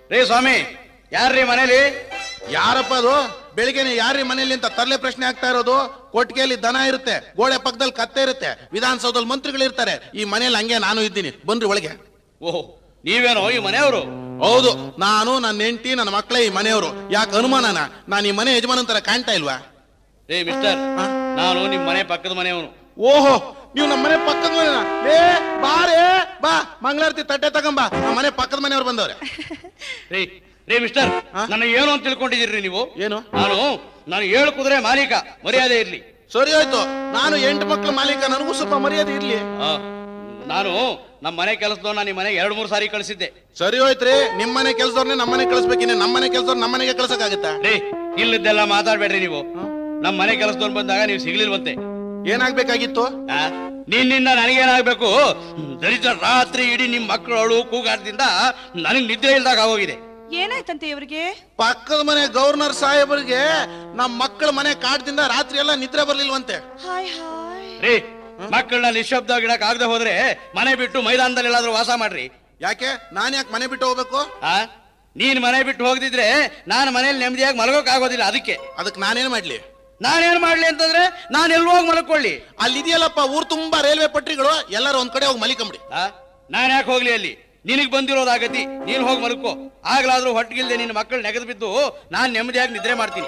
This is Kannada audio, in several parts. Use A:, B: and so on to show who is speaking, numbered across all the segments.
A: ರೇ ಸ್ವಾಮಿ ಯಾರ್ರೀ ಮನೇಲಿ
B: ಯಾರಪ್ಪ ಅದು ಬೆಳಿಗ್ಗೆನೆ ಯಾರಿ ಮನೇಲಿ ಅಂತ ತರಲೆ ಪ್ರಶ್ನೆ ಆಗ್ತಾ ಇರೋದು ಕೊಟ್ಟಿಗೆಯಲ್ಲಿ ದನ ಇರುತ್ತೆ ಗೋಡೆ ಪಕ್ಕದಲ್ಲಿ ಕತ್ತೆ ಇರುತ್ತೆ ವಿಧಾನಸೌಧದಲ್ಲಿ ಮಂತ್ರಿಗಳು ಇರ್ತಾರೆ ಈ ಮನೇಲಿ ಹಂಗೆ ನಾನು ಇದ್ದೀನಿ ಬನ್ರಿ ಒಳಗೆ
A: ಓಹ್ ನೀವೇನೋ ಈ ಮನೆಯವರು
B: ಹೌದು ನಾನು ನನ್ನ ಹೆಂಡತಿ ನನ್ನ ಮಕ್ಕಳೇ ಈ ಮನೆಯವರು ಯಾಕೆ ಅನುಮಾನನ ನಾನು ಈ ಮನೆ ಯಜಮಾನನ್ ತರ ಕಾಣ್ತಾ ಇಲ್ವಾ
A: ರೇ ಮಿಸ್ಟರ್
B: ಹಾ?
A: ನಾನು ನಿಮ್ ಮನೆ ಪಕ್ಕದ ಮನೆಯವನು
B: ಓಹೋ ನೀವು ನಮ್ಮ ಮನೆ ಪಕ್ಕದ ಮನೆ ಏ ಬಾರೇ ಬಾ ಮಂಗಳಾರತಿ ತಟ್ಟೆ ತಗೊಂಬಾ ನಮ್ಮ ಮನೆ ಪಕ್ಕದ ಮನೆಯವ್ರು ಬಂದವ್ರೆ
A: ರೇ ರೇ ಮಿಸ್ಟರ್
B: ಹಾ?
A: ನನ್ನ ಏನು ಅಂತ ತಿಳ್ಕೊಂಡಿದ್ದೀರಿ ನೀವು
B: ಏನು
A: ನಾನು ನಾನು ಏಳು ಕುದುರೆ ಮಾಲೀಕ ಮರ್ಯಾದೆ ಇರ್ಲಿ
B: ಸರಿ ಹೋಯ್ತು ನಾನು ಎಂಟು ಮಕ್ಳ ಮಾಲೀಕ ನನಗೂ ಸ್ವಲ್ಪ ಮರ್ಯಾದೆ ಇರ್ಲಿ
A: ಆ, ನಾನು ನಮ್ಮ ಮನೆ ಕೆಲಸದವನ್ನ ನಿಮ್ಮ ಮನೆಗೆ ಎರಡು ಮೂರು ಸಾರಿ ಕಳಿಸಿದ್ದೆ
B: ಸರಿ ಹೋಯ್ತ್ರಿ ನಿಮ್ ಮನೆ ಕೆಲ್ಸದವ್ರನ್ನೇ ನಮ್ಮ ಮನೆ ಕಳಿಸ್ಬೇಕಿನ್ನ ನಮ್ಮ ಮನೆ ಕೆಲ್ಸದವ್ರ ನಮ್ಮ ಮನೆಗೆ ಕಳ್ಸಕ್ಕಾಗತ್ತಾ
A: ರೇ ಇಲ್ಲದ್ದೆಲ್ಲ ಮಾತಾಡ್ಬೇಡ್ರಿ ನೀವು ನಮ್ಮ ಮನೆ ಕೆಲಸದವ್ರು ಬಂದಾಗ ನೀವು ಸಿಗ್ಲಿಲ್ವಂತೆ
B: ಏನಾಗ್ಬೇಕಾಗಿತ್ತು
A: ಆ? ನಿನ್ನಿಂದ ನನಗೇನಾಗ್ಬೇಕು ದರಿದ್ರ ರಾತ್ರಿ ಇಡೀ ನಿಮ್ ಮಕ್ಕಳು ಕೂಗಾಟದಿಂದ ನನಗ್ ನಿದ್ರೆ ಇಲ್ದಾಗ ಆಗೋಗಿದೆ
C: ಏನಾಯ್ತಂತೆ ಇವ್ರಿಗೆ
B: ಪಕ್ಕದ ಮನೆ ಗವರ್ನರ್ ಸಾಹೇಬರಿಗೆ ನಮ್ಮ ಮಕ್ಕಳ ಮನೆ ಕಾಡ್ದಿಂದ ರಾತ್ರಿ ಎಲ್ಲ ನಿದ್ರೆ ಬರ್ಲಿಲ್ವಂತೆ
C: ಹಾಯ್ ಹಾಯ್
A: ರೀ ಮಕ್ಕಳನ್ನ ನಿಶಬ್ದ ಗಿಡಕ್ ಆಗದೆ ಹೋದ್ರೆ ಮನೆ ಬಿಟ್ಟು ಮೈದಾನದಲ್ಲಿ ಎಲ್ಲಾದ್ರೂ ವಾಸ ಮಾಡ್ರಿ
B: ಯಾಕೆ ನಾನ್ ಯಾಕೆ ಮನೆ ಬಿಟ್ಟು ಹೋಗ್ಬೇಕು
A: ಆ ನೀನ್ ಮನೆ ಬಿಟ್ಟು ಹೋಗದಿದ್ರೆ ನಾನು ಮನೇಲಿ ನೆಮ್ಮದಿಯಾಗಿ ಮಲಗೋಕ್ ಆಗೋದಿಲ್ಲ ಅದಕ್ಕೆ
B: ಅದಕ್ಕೆ ನಾನೇನ್ ಮಾಡ್ಲಿ
A: ನಾನೇನ್ ಮಾಡ್ಲಿ ಅಂತಂದ್ರೆ ನಾನು ಎಲ್ಲಿ ಹೋಗಿ ಮಲ್ಕೊಳ್ಳಿ
B: ಅಲ್ಲಿ ಇದೆಯಲ್ಲಪ್ಪ ಊರ್ ತುಂಬಾ ರೈಲ್ವೆ ಪಟ್ರಿಗಳು ಎಲ್ಲರೂ ಒಂದ್ ಕಡೆ ಹೋಗಿ ಮಲಿಕಂಬಿಡಿ
A: ಆ ನಾನ್ ಯಾಕೆ ಹೋಗ್ಲಿ ಅಲ್ಲಿ ನಿನಗ್ ಬಂದಿರೋದಾಗತಿ ನೀನ್ ಹೋಗಿ ಮಲ್ಕೋ ಆಗ್ಲಾದ್ರೂ ಹೊಟ್ಟಿಗಿಲ್ದೆ ನಿನ್ನ ಮಕ್ಕಳು ನೆಗೆದು ಬಿದ್ದು ನಾನ್ ನೆಮ್ಮದಿಯಾಗಿ ನಿದ್ರೆ ಮಾಡ್ತೀನಿ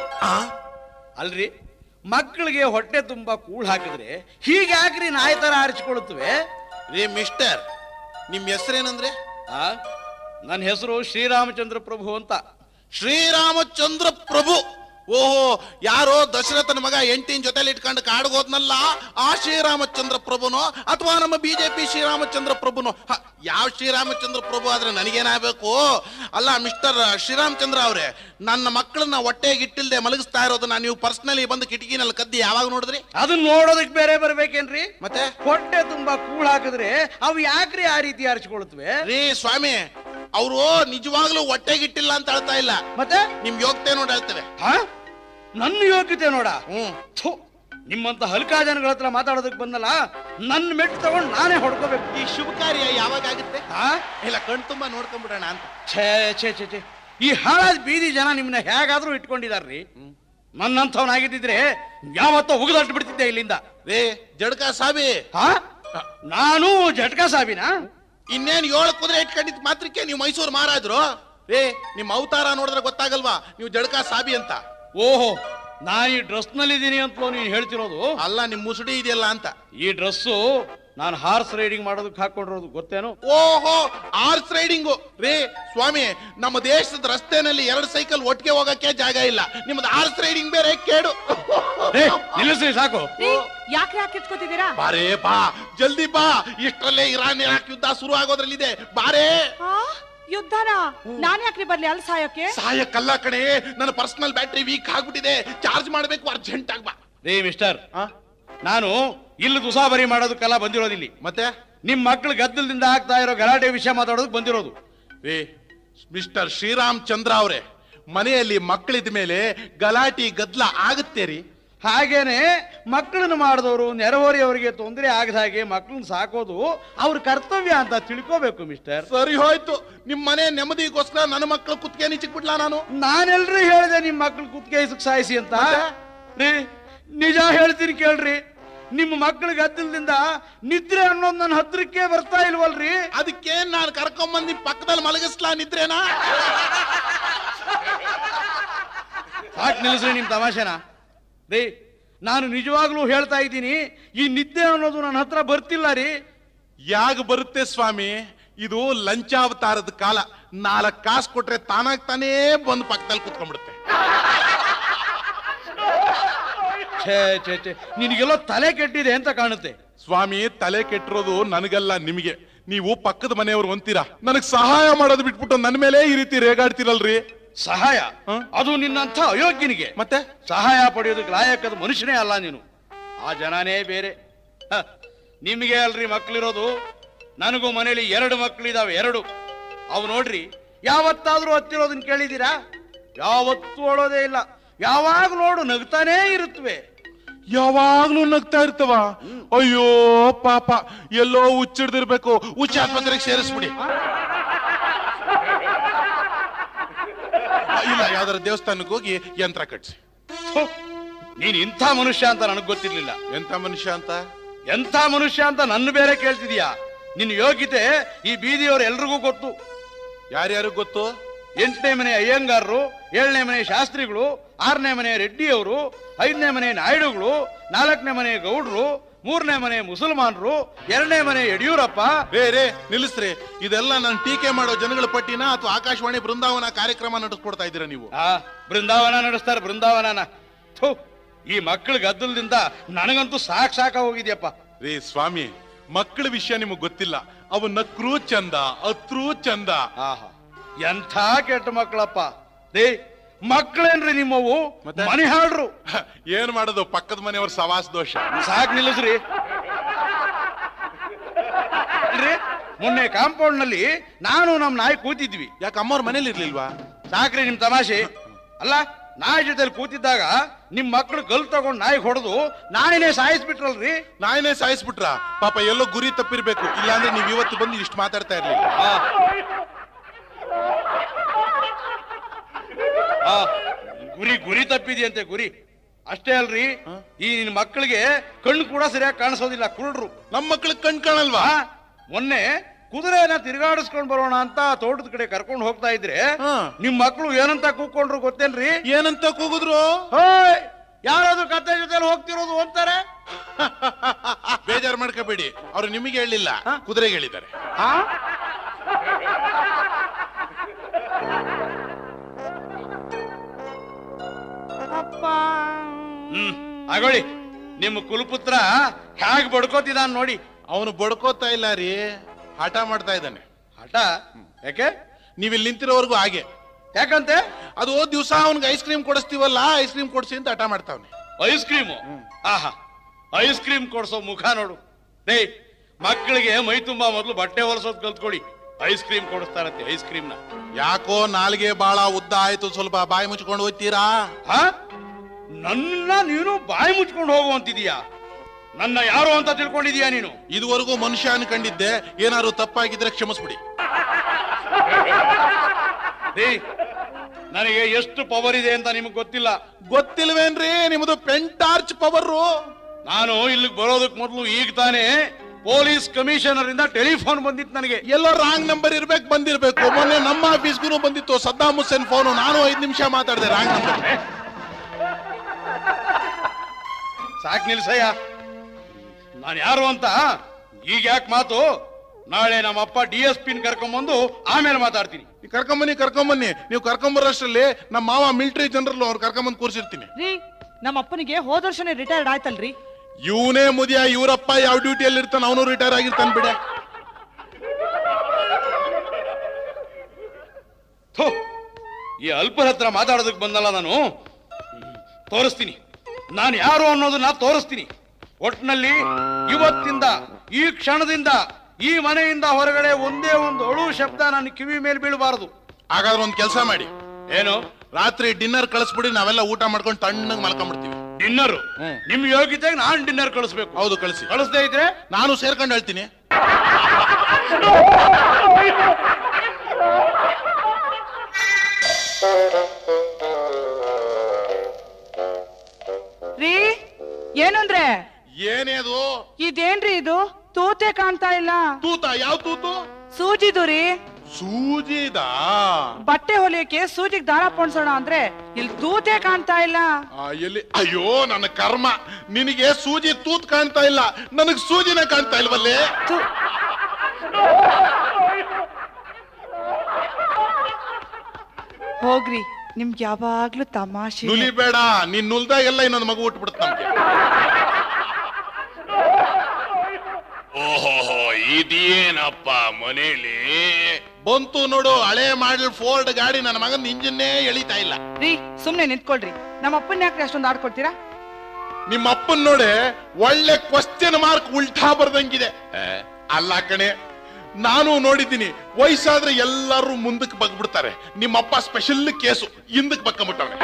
A: ಅಲ್ರಿ ಮಕ್ಕಳಿಗೆ ಹೊಟ್ಟೆ ತುಂಬಾ ಕೂಳ್ ಹಾಕಿದ್ರೆ ಹೀಗೆ ಯಾಕ್ರಿ ನಾಯಿ ತರ ಆರಿಸಿಕೊಳ್ಳುತ್ತವೆ
B: ರೀ ಮಿಸ್ಟರ್ ನಿಮ್ ಹೆಸರೇನಂದ್ರೆ
A: ಆ ನನ್ನ ಹೆಸರು ಶ್ರೀರಾಮಚಂದ್ರ ಪ್ರಭು ಅಂತ
B: ಶ್ರೀರಾಮಚಂದ್ರ ಪ್ರಭು ಓಹೋ ಯಾರೋ ದಶರಥನ ಮಗ ಎಂಟಿನ ಜೊತೆಲಿ ಇಟ್ಕೊಂಡು ಕಾಡ್ಗೋದ್ನಲ್ಲ ಆ ಶ್ರೀರಾಮಚಂದ್ರ ಪ್ರಭುನೋ ಅಥವಾ ನಮ್ಮ ಬಿಜೆಪಿ ಶ್ರೀರಾಮಚಂದ್ರ ಪ್ರಭುನೋ ಹ, ಯಾವ ಶ್ರೀರಾಮಚಂದ್ರ ಪ್ರಭು ಆದ್ರೆ ನನಗೇನಾಗಬೇಕು ಅಲ್ಲ ಮಿಸ್ಟರ್ ಶ್ರೀರಾಮಚಂದ್ರ ಅವರೇ ನನ್ನ ಮಕ್ಕಳನ್ನ ಹೊಟ್ಟೆಗೆ ಇಟ್ಟಿಲ್ದೆ ಮಲಗಿಸ್ತಾ ಇರೋದನ್ನ ನೀವು ಪರ್ಸನಲಿ ಬಂದು ಕಿಟಕಿನಲ್ಲಿ ಕದ್ದಿ ಯಾವಾಗ ನೋಡಿದ್ರಿ
A: ಅದನ್ನ ನೋಡೋದಕ್ ಬೇರೆ ಬರ್ಬೇಕೇನ್ರಿ
B: ಮತ್ತೆ
A: ಹೊಟ್ಟೆ ತುಂಬಾ ಕೂಳ್ ಹಾಕಿದ್ರೆ ಅವು ಯಾಕ್ರಿ ಆ ರೀತಿ ಆರಿಸಿಕೊಳ್ಳುತ್ತವೆ
B: ರೀ ಸ್ವಾಮಿ ಅವರು ನಿಜವಾಗ್ಲೂ ಹೊಟ್ಟೆಗಿಟ್ಟಿಲ್ಲ ಅಂತ ಹೇಳ್ತಾ ಇಲ್ಲ
A: ಮತ್ತೆ
B: ನಿಮ್ ಯೋಗ್ಯತೆ ನೋಡಿ ಹೇಳ್ತೇವೆ
A: ಹಾ ನನ್ನ ಯೋಗ್ಯತೆ ನೋಡ
B: ಹ್ಮ್
A: ಥು, ನಿಮ್ಮಂತ ಹಲ್ಕಾ ಜನಗಳ ಹತ್ರ ಮಾತಾಡೋದಕ್ ಬಂದಲ್ಲ ನನ್ನ ಮೆಟ್ಟು ತಗೊಂಡು ನಾನೇ ಹೊಡ್ಕೋಬೇಕು
B: ಈ ಶುಭ ಕಾರ್ಯ ಯಾವಾಗ ಆಗುತ್ತೆ
A: ಹಾ
B: ಇಲ್ಲ ಕಣ್ ತುಂಬಾ ನೋಡ್ಕೊಂಡ್ಬಿಡೋಣ ಅಂತ
A: ಛೇ ಛೇ ಛೇ ಛೇ ಈ ಹಾಳಾದ ಬೀದಿ ಜನ ನಿಮ್ಮನ್ನ ಹೇಗಾದ್ರೂ ಇಟ್ಕೊಂಡಿದಾರ್ರಿ ನನ್ನಂಥವನಾಗಿದ್ದಿದ್ರೆ ಯಾವತ್ತೋ ಉಗಿದಟ್ಟು ಬಿಡ್ತಿದ್ದೆ ಇಲ್ಲಿಂದ
B: ರೇ ಜಡ್ಕ ಸಾಬಿ
A: ಹಾ ನಾನು ಜಟ್ಕಾ ಸಾಬಿನಾ
B: ಇನ್ನೇನ್ ಏಳು ಕುದುರೆ ಇಟ್ಕೊಂಡಿದ್ ಮಾತ್ರಕ್ಕೆ ನೀವು ಮೈಸೂರು ಮಾರಾದ್ರು ರೇ ನಿಮ್ ಅವತಾರ ನೋಡಿದ್ರೆ ಗೊತ್ತಾಗಲ್ವಾ ನೀವು ಜಡ್ಕ ಸಾಬಿ ಅಂತ
A: ಓಹೋ ನಾನು ಈ ಡ್ರೆಸ್ ನಲ್ಲಿದ್ದೀನಿ ಅಂತ ನೀನು ಹೇಳ್ತಿರೋದು
B: ಅಲ್ಲ ನಿಮ್ ಮುಸುಡಿ ಇದೆಯಲ್ಲ ಅಂತ
A: ಈ ಡ್ರೆಸ್ಸು ನಾನು ಹಾರ್ಸ್ ರೈಡಿಂಗ್ ಮಾಡೋದಕ್ಕೆ ಹಾಕೊಂಡಿರೋದು ಗೊತ್ತೇನು
B: ಓಹೋ ಆರ್ಸ್ ರೈಡಿಂಗು ರೇ ಸ್ವಾಮಿ ನಮ್ಮ ದೇಶದ ರಸ್ತೆನಲ್ಲಿ ಎರಡು ಸೈಕಲ್ ಒಟ್ಟಿಗೆ ಹೋಗಕ್ಕೆ ಜಾಗ ಇಲ್ಲ ನಿಮ್ದು ಆರ್ಸ್ ರೈಡಿಂಗ್ ಬೇರೆ ಕೇಡು
A: ಏ, ನಿಲ್ಲಿಸ್ರಿ ಸಾಕು
C: ರೀ ಯಾಕ್ರಿ ಯಾಕೆ ಕಿತ್ಕೋತಿದ್ದೀರಾ
B: ಬಾರೇ ಬಾ ಜಲ್ದಿ ಬಾ ಇಷ್ಟರಲ್ಲೇ ಇರಾನ್ ಇರಾಕ್ ಯುದ್ಧ ಶುರು ಆಗೋದ್ರಲ್ಲಿದೆ ಬಾರೇ
C: ಆ ಯುದ್ಧನಾ ನಾನ್ ಯಾಕ್ರಿ ಬರ್ಲಿ ಅಲ್ಲಿ ಸಾಯೋಕೆ
B: ಸಹಾಯಕ್ಕಲ್ಲ ಕಣೆ ನನ್ನ ಪರ್ಸನಲ್ ಬ್ಯಾಟ್ರಿ ವೀಕ್ ಆಗ್ಬಿಟ್ಟಿದೆ ಚಾರ್ಜ್ ಮಾಡ್ಬೇಕು ಅರ್ಜೆಂಟ್ ಆಗಿ ಬಾ
A: ರೀ ಮಿಸ್ಟರ್
B: ಆ?
A: ನಾನು ಇಲ್ಲಿ ದುಸಾಬರಿ ಮಾಡೋದಕ್ಕೆಲ್ಲ ಬಂದಿರೋದಿಲ್ಲಿ
B: ಮತ್ತೆ
A: ನಿಮ್ ಮಕ್ಳು ಗದ್ದಲದಿಂದ ಆಗ್ತಾ ಇರೋ ಗಲಾಟೆ ವಿಷಯ ಮಾತಾಡೋದಕ್ಕೆ ಬಂದಿರೋದು
B: ಏ ಮಿಸ್ಟರ್ ಶ್ರೀರಾಮ್ ಚಂದ್ರ ಅವರೇ ಮನೆಯಲ್ಲಿ ಮಕ್ಕಳಿದ ಮೇಲೆ ಗಲಾಟಿ ಗದ್ಲ ಆಗುತ್ತೆ ರೀ
A: ಹಾಗೇನೆ ಮಕ್ಕಳನ್ನು ಮಾಡಿದವರು ನೆರೆಹೊರೆಯವರಿಗೆ ತೊಂದರೆ ಆಗದ ಹಾಗೆ ಮಕ್ಕಳನ್ನ ಸಾಕೋದು ಅವ್ರ ಕರ್ತವ್ಯ ಅಂತ ತಿಳ್ಕೋಬೇಕು ಮಿಸ್ಟರ್
B: ಸರಿ ಹೋಯ್ತು ನಿಮ್ ಮನೆ ನೆಮ್ಮದಿಗೋಸ್ಕರ ನನ್ನ ಮಕ್ಕಳು ಕುತ್ತಿಗೆ ನಿಚ್ಚಿಕ್ಬಿಡ್ಲಾ ನಾನು
A: ನಾನೆಲ್ರಿ ಹೇಳಿದೆ ನಿಮ್ ಮಕ್ಳು ಕುತ್ತಿಗೆ ಸಾಯಿಸಿ ಅಂತ ರೀ ನಿಜ ಹೇಳ್ತೀನಿ ಕೇಳ್ರಿ ನಿಮ್ಮ ಮಕ್ಕಳ ಗದ್ದಲದಿಂದ ನಿದ್ರೆ ಅನ್ನೋದು ನನ್ನ ಹತ್ರಕ್ಕೆ ಬರ್ತಾ ಇಲ್ವಲ್ರಿ
B: ಅದಕ್ಕೆ ನಾನು ಕರ್ಕೊಂಬಂದ್ ನಿಮ್ ಪಕ್ಕದಲ್ಲಿ ಮಲಗಿಸ್ಲಾ ನಿದ್ರೇನಾ
A: ಸಾಕ್ ನಿಲ್ಲಿಸ್ರಿ ನಿಮ್ ತಮಾಷೆನ ರೀ ನಾನು ನಿಜವಾಗ್ಲೂ ಹೇಳ್ತಾ ಇದ್ದೀನಿ ಈ ನಿದ್ದೆ ಅನ್ನೋದು ನನ್ನ ಹತ್ರ ಬರ್ತಿಲ್ಲ ರೀ
B: ಯಾಗ ಬರುತ್ತೆ ಸ್ವಾಮಿ ಇದು ಲಂಚಾವತಾರದ ಕಾಲ ನಾಲ್ಕು ಕಾಸು ಕೊಟ್ರೆ ತಾನಾಗ್ ತಾನೇ ಬಂದು ಪಕ್ಕದಲ್ಲಿ ಕುತ್ಕೊಂಡ್ಬಿಡುತ್ತೆ
A: ಛೇ ಛೇ ಛೇ ನಿನಗೆಲ್ಲೋ ತಲೆ ಕೆಟ್ಟಿದೆ ಅಂತ ಕಾಣುತ್ತೆ
B: ಸ್ವಾಮಿ ತಲೆ ಕೆಟ್ಟಿರೋದು ನನಗಲ್ಲ ನಿಮಗೆ ನೀವು ಪಕ್ಕದ ಮನೆಯವ್ರು ಅಂತೀರಾ ನನಗ್ ಸಹಾಯ ಮಾಡೋದು ಬಿಟ್ಬಿಟ್ಟು ನನ್ನ ಮೇಲೆ ಈ ರೀತಿ ರೇಗಾಡ್ತಿರಲ್ರಿ
A: ಸಹಾಯ
B: ಹ?
A: ಅದು ನಿನ್ನಂಥ ಅಯೋಗ್ಯನಿಗೆ
B: ಮತ್ತೆ
A: ಸಹಾಯ ಪಡೆಯೋದಕ್ಕೆ ಲಾಯಕದ ಮನುಷ್ಯನೇ ಅಲ್ಲ ನೀನು ಆ ಜನನೇ ಬೇರೆ ಹ, ನಿಮಗೆ ಅಲ್ರಿ ಮಕ್ಳಿರೋದು ನನಗೂ ಮನೇಲಿ ಎರಡು ಮಕ್ಳಿದಾವೆ ಎರಡು ಅವು ನೋಡ್ರಿ ಯಾವತ್ತಾದ್ರೂ ಹತ್ತಿರೋದನ್ನ ಕೇಳಿದ್ದೀರಾ ಯಾವತ್ತೂ ಅಳೋದೇ ಇಲ್ಲ ಯಾವಾಗ ನೋಡು ನಗ್ತಾನೇ ಇರುತ್ತವೆ
B: ಯಾವಾಗ್ಲೂ ನಗ್ತಾ ಇರ್ತವ ಅಯ್ಯೋ ಪಾಪ ಎಲ್ಲೋ ಹುಚ್ಚಿಡ್ದಿರ್ಬೇಕು ಹುಚ್ಚ ಆಸ್ಪತ್ರೆಗೆ ಸೇರಿಸ್ಬಿಡಿ ಇಲ್ಲ ಯಾವ್ದಾರ ದೇವಸ್ಥಾನಕ್ಕೆ ಹೋಗಿ ಯಂತ್ರ ಕಟ್ಸಿ
A: ಥು, ನೀನ್ ಇಂಥ ಮನುಷ್ಯ ಅಂತ ನನಗ್ ಗೊತ್ತಿರ್ಲಿಲ್ಲ
B: ಎಂತ ಮನುಷ್ಯ ಅಂತ
A: ಎಂಥ ಮನುಷ್ಯ ಅಂತ ನನ್ನ ಬೇರೆ ಕೇಳ್ತಿದೀಯಾ ನಿನ್ನ ಯೋಗ್ಯತೆ ಈ ಬೀದಿಯವ್ರು ಎಲ್ರಿಗೂ ಗೊತ್ತು
B: ಯಾರ್ಯಾರು ಗೊತ್ತು
A: ಎಂಟನೇ ಮನೆ ಅಯ್ಯಂಗಾರರು ಏಳನೇ ಮನೆ ಶಾಸ್ತ್ರಿಗಳು ಆರನೇ ಮನೆ ರೆಡ್ಡಿಯವರು ಐದನೇ ಮನೆ ನಾಯ್ಡುಗಳು ನಾಲ್ಕನೇ ಮನೆ ಗೌಡ್ರು ಮೂರನೇ ಮನೆ ಮುಸಲ್ಮಾನರು ಎರಡನೇ ಮನೆ ಯಡಿಯೂರಪ್ಪ
B: ರೇ ರೇ ನಿಲ್ಲಿಸ್ರಿ ಇದೆಲ್ಲ ನಾನು ಟೀಕೆ ಮಾಡೋ ಜನಗಳ ಪಟ್ಟಿನ ಅಥವಾ ಆಕಾಶವಾಣಿ ಬೃಂದಾವನ ಕಾರ್ಯಕ್ರಮ ನಡೆಸ್ಕೊಡ್ತಾ ಇದ್ದೀರಾ ನೀವು
A: ಆ ಬೃಂದಾವನ ನಡೆಸ್ತಾರೆ ಬೃಂದಾವನನ ಥು, ಈ ಮಕ್ಕಳ ಗದ್ದಲದಿಂದ ನನಗಂತೂ ಸಾಕ್ ಸಾಕ ಹೋಗಿದ್ಯಪ್ಪ
B: ರೇ ಸ್ವಾಮಿ ಮಕ್ಕಳ ವಿಷಯ ನಿಮಗ್ ಗೊತ್ತಿಲ್ಲ ಅವು ನಕ್ರೂ ಚಂದ ಅತ್ರೂ ಚಂದ
A: ಆಹಾ ಎಂಥ ಕೆಟ್ಟ ಮಕ್ಕಳಪ್ಪ ರೇ ಮಕ್ಕಳೇನ್ರಿ ನಿಮ್ಮವು
B: ಮತ್ತೆ?
A: ಮನೆ ಹಾಡ್ರು
B: ಹ, ಏನ್ ಮಾಡೋದು ಪಕ್ಕದ ಮನೆಯವ್ರ ಸವಾಸ ದೋಷ
A: ಸಾಕ್ ನಿಲ್ಲಿಸ್ರಿ ಇಲ್ರಿ, ಮೊನ್ನೆ ಕಾಂಪೌಂಡ್ ನಲ್ಲಿ ನಾನು ನಮ್ ನಾಯಿ ಕೂತಿದ್ವಿ
B: ಯಾಕೆ ಅಮ್ಮವ್ರ ಮನೇಲಿ ಇರ್ಲಿಲ್ವಾ
A: ಸಾಕ್ರಿ ನಿಮ್ ತಮಾಷೆ ಅಲ್ಲ ನಾಯಿ ಜೊತೆಲಿ ಕೂತಿದ್ದಾಗ ನಿಮ್ ಮಕ್ಕಳು ಗಲ್ ತಗೊಂಡ್ ನಾಯಿ ಹೊಡೆದು ನಾನೇನೆ ಸಾಯಿಸ್ಬಿಟ್ರಲ್ರಿ
B: ನಾಯಿನೇ ಸಾಯಿಸ್ಬಿಟ್ರ ಪಾಪ ಎಲ್ಲೋ ಗುರಿ ತಪ್ಪಿರ್ಬೇಕು ಇಲ್ಲಾಂದ್ರೆ ನೀವ್ ಇವತ್ತು ಬಂದು ಇಷ್ಟು ಮಾತಾಡ್ತಾ ಇರ್ಲಿಲ್ಲ
A: ಆ. ಆ, ಗುರಿ ಗುರಿ ತಪ್ಪಿದೆಯಂತೆ ಗುರಿ ಅಷ್ಟೇ ಅಲ್ರಿ ಈ ನಿನ್ ಮಕ್ಕಳಿಗೆ ಕಣ್ಣು ಕೂಡ ಸರಿಯಾಗಿ ಕಾಣಿಸೋದಿಲ್ಲ ಕುರುಡ್ರು
B: ನಮ್ ಮಕ್ಳಿಗೆ ಕಣ್ ಕಾಣಲ್ವಾ
A: ಆ, ಮೊನ್ನೆ ಕುದುರೆನ ತಿರ್ಗಾಡಿಸ್ಕೊಂಡ್ ಬರೋಣ ಅಂತ ತೋಟದ ಕಡೆ ಕರ್ಕೊಂಡು ಹೋಗ್ತಾ ಇದ್ರೆ
B: ಹಾ.
A: ನಿಮ್ ಮಕ್ಕಳು ಏನಂತ ಕೂತ್ಕೊಂಡ್ರು ಗೊತ್ತೇನ್ರಿ
B: ಏನಂತ ಕೂಗಿದ್ರು
A: ಹೋಯ್ ಯಾರಾದ್ರೂ ಕತ್ತೆ ಜೊತೆಲಿ ಹೋಗ್ತಿರೋದು ಅಂತಾರೆ
B: ಬೇಜಾರ್ ಮಾಡ್ಕೋಬೇಡಿ ಅವ್ರು ನಿಮಗೆ ಹೇಳಿಲ್ಲ ಕುದುರೆಗೆ ಹೇಳಿದ್ದಾರೆ
A: ಆ? ಹ್ಮ್ ಆಗೋಳಿ ನಿಮ್ಮ ಕುಲಪುತ್ರ ಹೇಗ್ ಬಡ್ಕೋತಿದಾನ್ ನೋಡಿ
B: ಅವನು ಬಡ್ಕೋತಾ ಇಲ್ಲ ರೀ ಹಠ ಮಾಡ್ತಾ ಇದ್ದಾನೆ
A: ಹಠ ಯಾಕೆ
B: ನೀವ್ ಇಲ್ಲಿ ನಿಂತಿರೋವರೆಗೂ ಹಾಗೆ
A: ಯಾಕಂತೆ
B: ಅದು ದಿವಸ ಅವ್ನಿಗೆ ಐಸ್ ಕ್ರೀಮ್ ಕೊಡಿಸ್ತೀವಲ್ಲ ಐಸ್ ಕ್ರೀಮ್ ಕೊಡಿಸಿ ಅಂತ ಹಠ ಮಾಡ್ತಾವ್ನೆ
A: ಐಸ್ ಕ್ರೀಮು ಆಹಾ ಐಸ್ ಕ್ರೀಮ್ ಕೊಡ್ಸೋ ಮುಖ ನೋಡು ಡೇ ಮಕ್ಕಳಿಗೆ ಮೈ ತುಂಬಾ ಮೊದಲು ಬಟ್ಟೆ ಹೊಲಸೋದ್ ಕಲ್ತ್ಕೊಳ್ಳಿ ಐಸ್ ಕ್ರೀಮ್ ಕೊಡಿಸ್ತಾರತ್ತೆ ಐಸ್ ಕ್ರೀಮ್ ನ
B: ಯಾಕೋ ನಾಲ್ಗೆ ಬಾಳ ಉದ್ದ ಆಯ್ತು ಸ್ವಲ್ಪ ಬಾಯಿ ಮುಚ್ಕೊಂಡು ಹೋಗ್ತೀರಾ
A: ಆ? ನನ್ನ ನೀನು ಬಾಯಿ ಮುಚ್ಕೊಂಡು ಹೋಗು ಅಂತಿದೀಯಾ ನನ್ನ ಯಾರು ಅಂತ ತಿಳ್ಕೊಂಡಿದೀಯಾ ನೀನು
B: ಇದುವರೆಗೂ ಮನುಷ್ಯ ಅನ್ಕೊಂಡಿದ್ದೆ ಏನಾದ್ರು ತಪ್ಪಾಗಿದ್ರೆ ಕ್ಷಮಿಸ್ಬಿಡಿ
A: ಡೇ ನನಗೆ ಎಷ್ಟು ಪವರ್ ಇದೆ ಅಂತ ನಿಮ್ಗೆ ಗೊತ್ತಿಲ್ಲ
B: ಗೊತ್ತಿಲ್ವೇನ್ರಿ ನಿಮ್ದು ಪೆಂಟಾರ್ಚ್ ಪವರು
A: ನಾನು ಇಲ್ಲಿಗೆ ಬರೋದಕ್ ಮೊದಲು ಈಗ ತಾನೇ ಪೊಲೀಸ್ ಕಮಿಷನರ್ ಇಂದ ಟೆಲಿಫೋನ್ ಬಂದಿತ್ತು ನನಗೆ
B: ಎಲ್ಲೋ ರಾಂಗ್ ನಂಬರ್ ಇರ್ಬೇಕು ಬಂದಿರ್ಬೇಕು ಮೊನ್ನೆ ನಮ್ಮ ಆಫೀಸ್ಗೂ ಬಂದಿತ್ತು ಸದ್ದಾಮ್ ಹುಸೇನ್ ಫೋನು ನಾನು ಐದ್ ನಿಮಿಷ ಮಾತಾಡಿದೆ ರಾಂಗ್ ನಂಬರ್
A: ಸಾಕ್ ನಿಲ್ಸಯ್ಯ ನಾನು ಯಾರು ಅಂತ ಈಗ ಯಾಕೆ ಮಾತು ನಾಳೆ ನಮ್ಮಪ್ಪ ಡಿ ಎಸ್ ಪಿನ್ ಕರ್ಕೊಂಬಂದು ಆಮೇಲೆ ಮಾತಾಡ್ತೀನಿ
B: ಕರ್ಕೊಂಬನ್ನಿ ಕರ್ಕೊಂಬನ್ನಿ ನೀವು ಕರ್ಕೊಂಬರೋಷ್ಟರಲ್ಲಿ ನಮ್ಮ ಮಾವ ಮಿಲಿಟರಿ ಜನರಲ್ ಅವ್ರು ಕರ್ಕೊಂಬಂದ್ ಕೂರ್ಸಿರ್ತೀನಿ
C: ರೀ ನಮ್ಮ ಅಪ್ಪನಿಗೆ ಹೋದ ವರ್ಷನೇ ರಿಟೈರ್ಡ್ ಆಯ್ತಲ್ರಿ
B: ಇವನೇ ಮುದಿಯ ಇವರಪ್ಪ ಯಾವ ಡ್ಯೂಟಿಯಲ್ಲಿ ಇರ್ತಾನೆ ಅವನು ರಿಟೈರ್ ಆಗಿರ್ತಾನೆ ಬಿಡ
A: ಥು, ಈ ಅಲ್ಪರ ಹತ್ರ ಮಾತಾಡೋದಕ್ಕೆ ಬಂದಲ್ಲ ನಾನು ತೋರಿಸ್ತೀನಿ ನಾನು ಯಾರು ಅನ್ನೋದನ್ನ ತೋರಿಸ್ತೀನಿ ಒಟ್ನಲ್ಲಿ ಇವತ್ತಿಂದ ಈ ಕ್ಷಣದಿಂದ ಈ ಮನೆಯಿಂದ ಹೊರಗಡೆ ಒಂದೇ ಒಂದು ಅಳು ಶಬ್ದ ನನ್ನ ಕಿವಿ ಮೇಲೆ ಬೀಳಬಾರದು
B: ಹಾಗಾದ್ರೆ ಒಂದ್ ಕೆಲಸ ಮಾಡಿ
A: ಏನು
B: ರಾತ್ರಿ ಡಿನ್ನರ್ ಕಳಿಸ್ಬಿಡಿ ನಾವೆಲ್ಲ ಊಟ ಮಾಡ್ಕೊಂಡು ತಣ್ಣಗ್ ಮಲ್ಕೊಂಡ್ಬಿಡ್ತೀವಿ
A: ಡಿನ್ನರ್
B: ಹ್ಮ್.
A: ನಿಮ್ ಯೋಗ್ಯತೆಗೆ ನಾನ್ ಡಿನ್ನರ್ ಕಳಿಸ್ಬೇಕು
B: ಹೌದು ಕಳಿಸಿ
A: ಕಳಿಸ್ದೇ ಇದ್ರೆ
B: ನಾನು ಸೇರ್ಕೊಂಡು ಹೇಳ್ತೀನಿ
C: ರೀ ಏನಂದ್ರೆ
B: ಏನೇ ಅದು
C: ಇದೇನ್ರಿ ಇದು ತೂತೆ ಕಾಣ್ತಾ ಇಲ್ಲ
B: ತೂತ ಯಾವ ತೂತು
C: ಸೂಜಿದು ರೀ
B: ಸೂಜಿದಾ
C: ಬಟ್ಟೆ ಹೊಲಿಯಕ್ಕೆ ಸೂಜಿಗ್ ದಾರ ಪೊಣ್ಸೋಣ ಅಂದ್ರೆ ಇಲ್ಲಿ ತೂತೆ ಕಾಣ್ತಾ ಇಲ್ಲ
B: ಆ, ಎಲ್ಲಿ ಅಯ್ಯೋ ನನ್ನ ಕರ್ಮ ನಿನಗೆ ಸೂಜಿ ತೂತ್ ಕಾಣ್ತಾ ಇಲ್ಲ ನನಗ್ ಸೂಜಿನೇ ಕಾಣ್ತಾ ಇಲ್ವಲ್ಲೇ
C: ಥು. ಹೋಗ್ರಿ ನಿಮ್ಗೆ ಯಾವಾಗ್ಲೂ ತಮಾಷೆ
B: ನುಲಿ ಬೇಡ ನೀನ್ ನುಲ್ದಾಗೆಲ್ಲ ಇನ್ನೊಂದು ಮಗು ಹುಟ್ಬಿಡುತ್ತೆ ನಮ್ಗೆ
D: ಓಹೋ ಇದೇನಪ್ಪ ಮನೇಲಿ
B: ಬಂತು ನೋಡು ಹಳೆ ಮಾಡಲ್ ಫೋರ್ಡ್ ಗಾಡಿ ನನ್ನ ಮಗನ ಇಂಜಿನ್ನೇ ಎಳಿತಾ ಇಲ್ಲ
C: ರೀ ಸುಮ್ನೆ ನಿಂತ್ಕೊಳ್ರಿ ನಮ್ಮ ಅಪ್ಪನ ಯಾಕ್ರಿ ಅಷ್ಟೊಂದು ಆಡ್ಕೊಳ್ತೀರಾ
B: ನಿಮ್ಮ ಅಪ್ಪನ್ ನೋಡಿ ಒಳ್ಳೆ ಕ್ವಶನ್ ಮಾರ್ಕ್ ಉಲ್ಟಾ ಬರ್ದಂಗಿದೆ ಅಲ್ಲ ಕಣೆ ನಾನು ನೋಡಿದ್ದೀನಿ ವಯಸ್ಸಾದ್ರೆ ಎಲ್ಲರೂ ಮುಂದಕ್ಕೆ ಬಗ್ಬಿಡ್ತಾರೆ ನಿಮ್ಮಪ್ಪ ಸ್ಪೆಷಲ್ ಕೇಸು ಹಿಂದಕ್ಕೆ ಬಕ್ಕಬಿಟ್ಟವ್ರೆ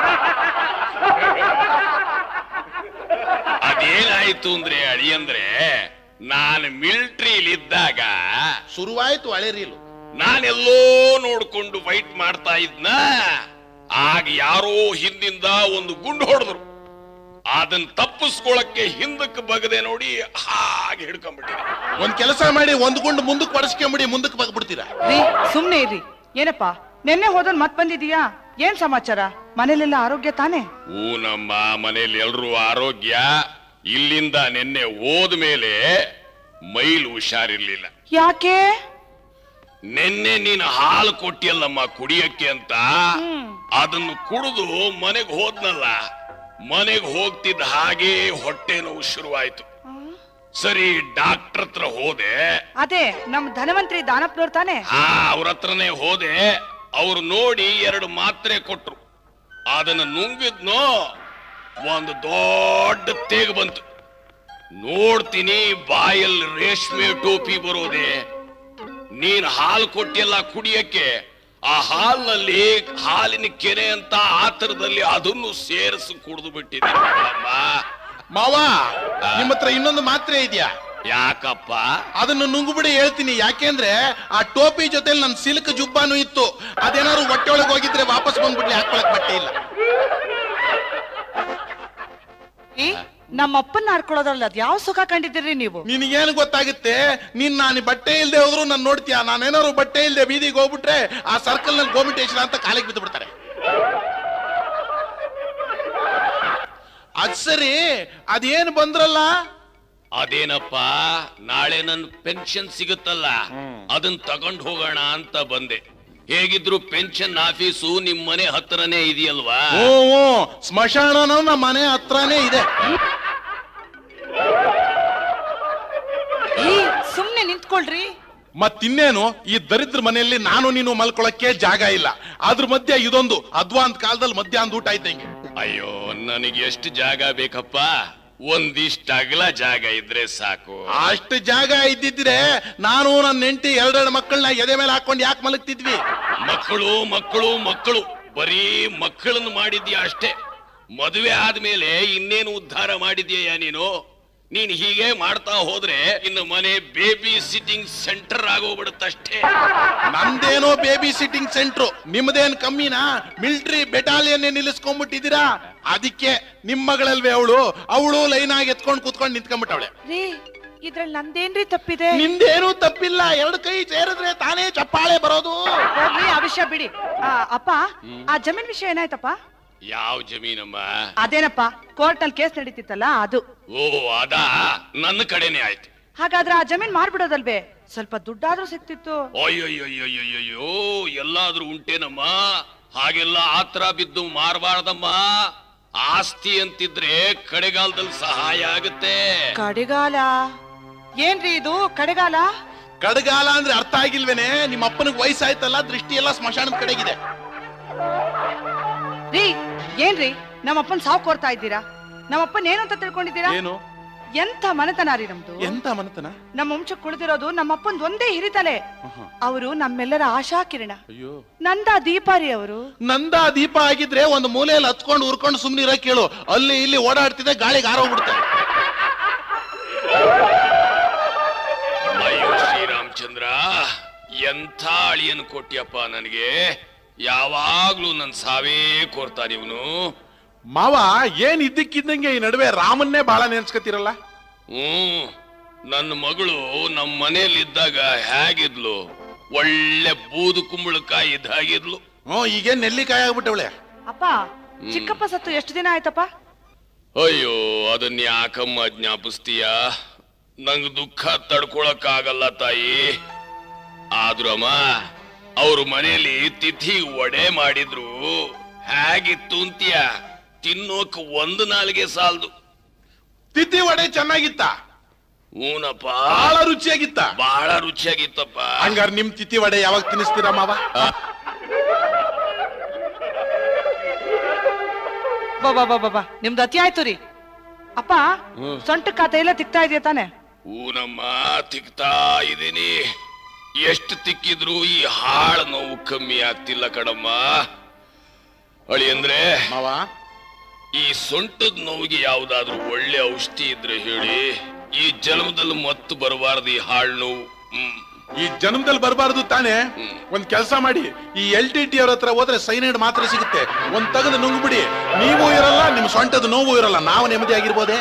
D: ಅದೇನಾಯ್ತು ಅಂದ್ರೆ ಅಳಿಯಂದ್ರೆ ನಾನು ಮಿಲಿಟರಿಲಿ ಇದ್ದಾಗ
B: ಶುರುವಾಯ್ತು ಹಳೆ ರೀಲು
D: ನಾನೆಲ್ಲೋ ನೋಡ್ಕೊಂಡು ಫೈಟ್ ಮಾಡ್ತಾ ಇದ್ನ ಆಗ ಯಾರೋ ಹಿಂದಿಂದ ಒಂದು ಗುಂಡು ಹೊಡೆದ್ರು ಅದನ್ನ ತಪ್ಪಿಸ್ಕೊಳಕ್ಕೆ ಹಿಂದಕ್ಕೆ ಬಗದೆ ನೋಡಿ ಹಾಗೆ ಹಿಡ್ಕೊಂಡ್ಬಿಟ್ಟಿದೆ
B: ಒಂದ್ ಕೆಲಸ ಮಾಡಿ ಒಂದ್ ಗುಂಡು ಮುಂದಕ್ಕೆ ಪಡಿಸ್ಕೊಂಬಿಡಿ ಮುಂದಕ್ಕೆ ಬಗ್ಬಿಡ್ತೀರಾ
C: ರೀ ಸುಮ್ನೆ ಇರ್ರಿ ಏನಪ್ಪ ನಿನ್ನೆ ಹೋದಲ್ ಮತ್ ಬಂದಿದೀಯಾ ಏನ್ ಸಮಾಚಾರ ಮನೇಲೆಲ್ಲ ಆರೋಗ್ಯ ತಾನೇ
D: ಹೂ ನಮ್ಮ ಮನೇಲಿ ಎಲ್ರೂ ಆರೋಗ್ಯ ಇಲ್ಲಿಂದ ನಿನ್ನೆ ಹೋದ್ಮೇಲೆ ಮೈಲ್ ಹುಷಾರಿರ್ಲಿಲ್ಲ
C: ಯಾಕೆ
D: ನಿನ್ನೆ ನೀನು ಹಾಲು ಕೊಟ್ಟಿಯಲ್ಲಮ್ಮ ಕುಡಿಯಕ್ಕೆ ಅಂತ ಅದನ್ನು ಕುಡಿದು ಮನೆಗೆ ಹೋದ್ನಲ್ಲ ಮನೆಗೆ ಹೋಗ್ತಿದ್ದ ಹಾಗೆ ಹೊಟ್ಟೆ ನೋವು ಶುರುವಾಯ್ತು ಸರಿ ಡಾಕ್ಟರ್ ಹತ್ರ ಹೋದೆ
C: ಅದೇ ನಮ್ ಧನವಂತ್ರಿ ದಾನಪ್ನವ್ರು ತಾನೇ
D: ಆ ಅವ್ರ ಹತ್ರನೇ ಹೋದೆ ಅವ್ರು ನೋಡಿ ಎರಡು ಮಾತ್ರೆ ಕೊಟ್ರು ಅದನ್ನ ನುಂಗಿದ್ನೋ ಒಂದು ದೊಡ್ಡ ತೇಗ ಬಂತು ನೋಡ್ತೀನಿ ಬಾಯಲ್ಲಿ ರೇಷ್ಮೆ ಟೋಪಿ ಬರೋದೆ ನೀನ್ ಹಾಲು ಕೊಟ್ಟಿಯಲ್ಲ ಕುಡಿಯಕ್ಕೆ ಆ ಹಾಲ್ನಲ್ಲಿ ಹಾಲಿನ ಕೆನೆ ಅಂತ ಆತರದಲ್ಲಿ ಅದನ್ನು ಸೇರಿಸಿ ಕುಡಿದು ಬಿಟ್ಟಿದ್ದೀನಿ ಅಮ್ಮ.
B: ಮಾವ ನಿಮ್ಮ ಹತ್ರ ಇನ್ನೊಂದು ಮಾತ್ರೆ ಇದೆಯಾ
D: ಯಾಕಪ್ಪ
B: ಅದನ್ನು ನುಂಗುಬಿಡಿ ಹೇಳ್ತೀನಿ ಯಾಕೆಂದ್ರೆ ಆ ಟೋಪಿ ಜೊತೆಲಿ ನನ್ ಸಿಲ್ಕ್ ಜುಬ್ಬಾನು ಇತ್ತು ಅದೇನಾದ್ರು ಹೊಟ್ಟೆ ಒಳಗೆ ಹೋಗಿದ್ರೆ ವಾಪಸ್ ಬಂದ್ಬಿಡ್ಲಿ ಹಾಕೊಳಕ್ ಬಟ್ಟೆ ಇಲ್ಲ
C: ಈ ನಮ್ಮ ಅಪ್ಪನ್ನ ಹಾರ್ಕೊಳ್ಳೋದ್ರಲ್ಲಿ ಅದ್ ಯಾವ ಸುಖ ಕಂಡಿದ್ದೀರಿ ನೀವು
B: ನಿನಗೇನು ಗೊತ್ತಾಗುತ್ತೆ ನೀನ್ ನಾನು ಬಟ್ಟೆ ಇಲ್ದೆ ಹೋದ್ರು ನಾನು ನೋಡ್ತೀಯ ನಾನೇನಾದ್ರು ಬಟ್ಟೆ ಇಲ್ದೆ ಬೀದಿಗೆ ಹೋಗ್ಬಿಟ್ರೆ ಆ ಸರ್ಕಲ್ ನಲ್ಲಿ ಗೋಮಿಟೇಶ್ವರ ಅಂತ ಕಾಲಿಗೆ ಬಿದ್ದು ಬಿಡ್ತಾರೆ ಅದ್ ಸರಿ ಅದೇನು ಬಂದ್ರಲ್ಲ
D: ಅದೇನಪ್ಪ ನಾಳೆ ನನ್ ಪೆನ್ಷನ್ ಸಿಗುತ್ತಲ್ಲ ಅದನ್ನ ತಗೊಂಡ್ ಹೋಗೋಣ ಅಂತ ಬಂದೆ ಹೇಗಿದ್ರು ಪೆನ್ಷನ್ ಆಫೀಸು ನಿಮ್ ಮನೆ ಹತ್ರನೇ ಇದೆಯಲ್ವಾ
B: ಓ ಓ, ಸ್ಮಶಾನನೂ ನಮ್ಮ ಮನೆ ಹತ್ರನೇ ಇದೆ
C: ಈ ಸುಮ್ನೆ ನಿಂತ್ಕೊಳ್ರಿ
B: ಮತ್ತಿನ್ನೇನು ಈ ದರಿದ್ರ ಮನೆಯಲ್ಲಿ ನಾನು ನೀನು ಮಲ್ಕೊಳಕ್ಕೆ ಜಾಗ ಇಲ್ಲ ಅದ್ರ ಮಧ್ಯೆ ಇದೊಂದು ಅದ್ವಾಂತ ಕಾಲದಲ್ಲಿ ಮಧ್ಯಾಹ್ನ ಊಟ ಇದ್ದಂಗೆ
D: ಅಯ್ಯೋ ನನಗೆ ಎಷ್ಟು ಜಾಗ ಬೇಕಪ್ಪ ಒಂದಿಷ್ಟ ಅಗಲ ಜಾಗ ಇದ್ರೆ ಸಾಕು
B: ಅಷ್ಟು ಜಾಗ ಇದ್ದಿದ್ರೆ ನಾನು ನನ್ನ ಹೆಂಡತಿ ಎರಡೆರಡು ಮಕ್ಕಳನ್ನ ಎದೆ ಮೇಲೆ ಹಾಕೊಂಡು ಯಾಕೆ ಮಲಗ್ತಿದ್ವಿ
D: ಮಕ್ಕಳು ಮಕ್ಕಳು ಮಕ್ಕಳು ಬರೀ ಮಕ್ಕಳನ್ನು ಮಾಡಿದ್ಯಾ ಅಷ್ಟೇ ಮದುವೆ ಆದ್ಮೇಲೆ ಇನ್ನೇನು ಉದ್ಧಾರ ಮಾಡಿದ್ಯಾ ನೀನು ನೀನ್ ಹೀಗೆ ಮಾಡ್ತಾ ಹೋದ್ರೆ ಇನ್ನು ಮನೆ ಬೇಬಿ ಸಿಟ್ಟಿಂಗ್ ಸೆಂಟರ್ ಆಗೋಗ್ಬಿಡುತ್ತಷ್ಟೇ
B: ನಮ್ದೇನೋ ಬೇಬಿ ಸಿಟ್ಟಿಂಗ್ ಸೆಂಟ್ರು ನಿಮ್ದೇನ್ ಕಮ್ಮಿನಾ ಮಿಲಿಟರಿ ಬೆಟಾಲಿಯನ್ ನಿಲ್ಲಿಸ್ಕೊಂಡ್ಬಿಟ್ಟಿದ್ದೀರಾ ಅದಕ್ಕೆ ನಿಮ್ ಮಗಳಲ್ವೇ ಅವಳು ಅವಳು ಲೈನ್ ಆಗಿ ಎತ್ಕೊಂಡು ಕೂತ್ಕೊಂಡು ನಿಂತ್ಕೊಂಡ್ಬಿಟ್ಟವಳೆ
C: ರೀ ಇದ್ರಲ್ಲಿ ನಂದೇನ್ರಿ ತಪ್ಪಿದೆ
B: ನಿಂದೇನೂ ತಪ್ಪಿಲ್ಲ ಎರಡು ಕೈ ಸೇರಿದ್ರೆ ತಾನೇ ಚಪ್ಪಾಳೆ ಬರೋದು
C: ಹೋಗ್ರಿ ಆ ವಿಷಯ ಬಿಡಿ ಆ, ಅಪ್ಪ ಆ ಜಮೀನ್ ವಿಷಯ ಏನಾಯ್ತಪ್ಪ
D: ಯಾವ ಜಮೀನಮ್ಮ
C: ಅದೇನಪ್ಪ ಕೋರ್ಟ್ ನಲ್ಲಿ ಕೇಸ್ ನಡೀತಿತ್ತಲ್ಲ ಅದು
D: ಓ ಅದಾ ನನ್ನ ಕಡೆನೆ ಆಯ್ತು
C: ಹಾಗಾದ್ರೆ ಆ ಜಮೀನ್ ಮಾರ್ಬಿಡೋದಲ್ವೇ ಸ್ವಲ್ಪ ದುಡ್ಡಾದ್ರೂ ಸಿಕ್ತಿತ್ತು
D: ಅಯ್ಯಯ್ಯಯ್ಯಯ್ಯಯ್ಯೋ ಎಲ್ಲಾದ್ರೂ ಉಂಟೇನಮ್ಮ ಹಾಗೆಲ್ಲ ಆತ್ರ ಬಿದ್ದು ಮಾರಬಾರ್ದಮ್ಮ ಆಸ್ತಿ ಅಂತಿದ್ರೆ ಕಡೆಗಾಲದಲ್ಲಿ ಸಹಾಯ ಆಗುತ್ತೆ
C: ಕಡೆಗಾಲ ಏನ್ರಿ ಇದು ಕಡೆಗಾಲ
B: ಕಡಗಾಲ ಅಂದ್ರೆ ಅರ್ಥ ಆಗಿಲ್ವೇನೆ ನಿಮ್ಮ ಅಪ್ಪನಿಗೆ ವಯಸ್ಸಾಯ್ತಲ್ಲ ದೃಷ್ಟಿ ಎಲ್ಲ ಸ್ಮಶಾನದ ಕಡೆಗಿದೆ
C: ರೀ ಏನ್ರಿ ನಮ್ಮಪ್ಪನ್ ಸಾವು ಕೋರ್ತಾ ಇದ್ದೀರಾ ನಮ್ಮಪ್ಪನ್ ಏನು ಅಂತ ತಿಳ್ಕೊಂಡಿದ್ದೀರಾ
B: ಏನು
C: ಎಂತ ಮನೆತನ ರೀ ನಮ್ದು
B: ಎಂತ ಮನತನ
C: ನಮ್ಮ ವಂಶಕ್ಕೆ ಕುಳಿದಿರೋದು ನಮ್ಮಪ್ಪನ್ ಒಂದೇ ಹಿರಿತಲೆ ಅವರು ನಮ್ಮೆಲ್ಲರ ಆಶಾ ಕಿರಣ
B: ಅಯ್ಯೋ
C: ನಂದ ದೀಪಾರಿ ಅವರು
B: ನಂದ ದೀಪ ಆಗಿದ್ರೆ ಒಂದು ಮೂಲೆಯಲ್ಲಿ ಹತ್ಕೊಂಡು ಉರ್ಕೊಂಡು ಸುಮ್ನೆ ಇರಕ್ ಕೇಳು ಅಲ್ಲಿ ಇಲ್ಲಿ ಓಡಾಡ್ತಿದ್ದೆ ಗಾಳಿಗೆ ಆರೋಗ್ಬಿಡುತ್ತೆ
D: ಅಯ್ಯೋ ಶ್ರೀರಾಮಚಂದ್ರ ಎಂಥ ಅಳಿಯನ್ ಕೊಟ್ಟಿಯಪ್ಪ ನನಗೆ ಯಾವಾಗ್ಲೂ ನನ್ ಸಾವೇ ಕೋರ್ತಾನೆ ಇವನು
B: ಮಾವ ಏನ್ ಇದ್ದಕ್ಕಿದ್ದಂಗೆ ಈ ನಡುವೆ ರಾಮನ್ನೇ ಬಹಳ ನೆನ್ಸ್ಕತಿರಲ್ಲ
D: ಹ್ಮ್ ನನ್ನ ಮಗಳು ನಮ್ಮ ಮನೇಲಿದ್ದಾಗ ಹೇಗಿದ್ಲು ಒಳ್ಳೆ ಬೂದು ಕುಂಬಳಕಾಯಿ ಇದ್ದ ಹಾಗಿದ್ಲು
B: ಹ್ಞೂ ಈಗೇನ್ ನೆಲ್ಲಿಕಾಯಿ ಆಗ್ಬಿಟ್ಟವಳೆ
C: ಅಪ್ಪ ಚಿಕ್ಕಪ್ಪ ಸತ್ತು ಎಷ್ಟು ದಿನ ಆಯ್ತಪ್ಪ
D: ಅಯ್ಯೋ ಅದನ್ನ ಯಾಕಮ್ಮ ಜ್ಞಾಪಿಸ್ತೀಯ ನಂಗ್ ದುಃಖ ತಡ್ಕೊಳಕ್ಕಾಗಲ್ಲ ತಾಯಿ ಆದ್ರೂ ಅಮ್ಮ ಅವ್ರ ಮನೇಲಿ ತಿಥಿ ಒಡೆ ಮಾಡಿದ್ರು ಹೇಗಿತ್ತು ಅಂತೀಯ ತಿನ್ನೋಕ್ ಒಂದು ನಾಲಿಗೆ ಸಾಲ್ದು
B: ತಿಥಿ ವಡೆ ಚೆನ್ನಾಗಿತ್ತ
D: ಹೂನಪ್ಪ
B: ಬಹಳ ರುಚಿಯಾಗಿತ್ತ
D: ಬಹಳ ರುಚಿಯಾಗಿತ್ತಪ್ಪ
B: ಹಂಗಾರ ನಿಮ್ ತಿಥಿ ವಡೆ ಯಾವಾಗ ತಿನ್ನಿಸ್ತೀರಾ ಮಾವ
C: ಬಾಬಾ ಬಾಬಾ ಬಾ ನಿಮ್ದು ಅತಿ ಆಯ್ತು ರೀ ಅಪ್ಪ ಸೊಂಟ ಖಾತೆ ಎಲ್ಲ ತಿಕ್ತಾ ಇದೆಯಾ ತಾನೆ
D: ಹೂನಮ್ಮ ತಿಕ್ತಾ ಇದೀನಿ ಎಷ್ಟು ತಿಕ್ಕಿದ್ರು ಈ ಹಾಳ ನೋವು ಕಮ್ಮಿ ಆಗ್ತಿಲ್ಲ ಕಣಮ್ಮ ಅಳಿ ಅಂದ್ರೆ
B: ಮಾವ
D: ಈ ಸೊಂಟದ ನೋವಿಗೆ ಯಾವ್ದಾದ್ರು ಒಳ್ಳೆ ಔಷಧಿ ಇದ್ರೆ ಹೇಳಿ ಈ ಜನ್ಮದಲ್ಲಿ ಮತ್ತು ಬರಬಾರ್ದು ಈ ಹಾಳು ನೋವು ಹ್ಮ್
B: ಈ ಜನ್ಮದಲ್ಲಿ ಬರಬಾರ್ದು ತಾನೇ ಒಂದ್ ಕೆಲಸ ಮಾಡಿ ಈ ಎಲ್ ಟಿ ಟಿ ಅವ್ರ ಹತ್ರ ಹೋದ್ರೆ ಸೈನೈಡ್ ಮಾತ್ರ ಸಿಗುತ್ತೆ ಒಂದ್ ತೆಗೆದು ನುಂಗ್ಬಿಡಿ ನೀವು ಇರಲ್ಲ ನಿಮ್ ಸೊಂಟದ ನೋವು ಇರಲ್ಲ ನಾವು ನೆಮ್ಮದಿ ಆಗಿರ್ಬೋದೇ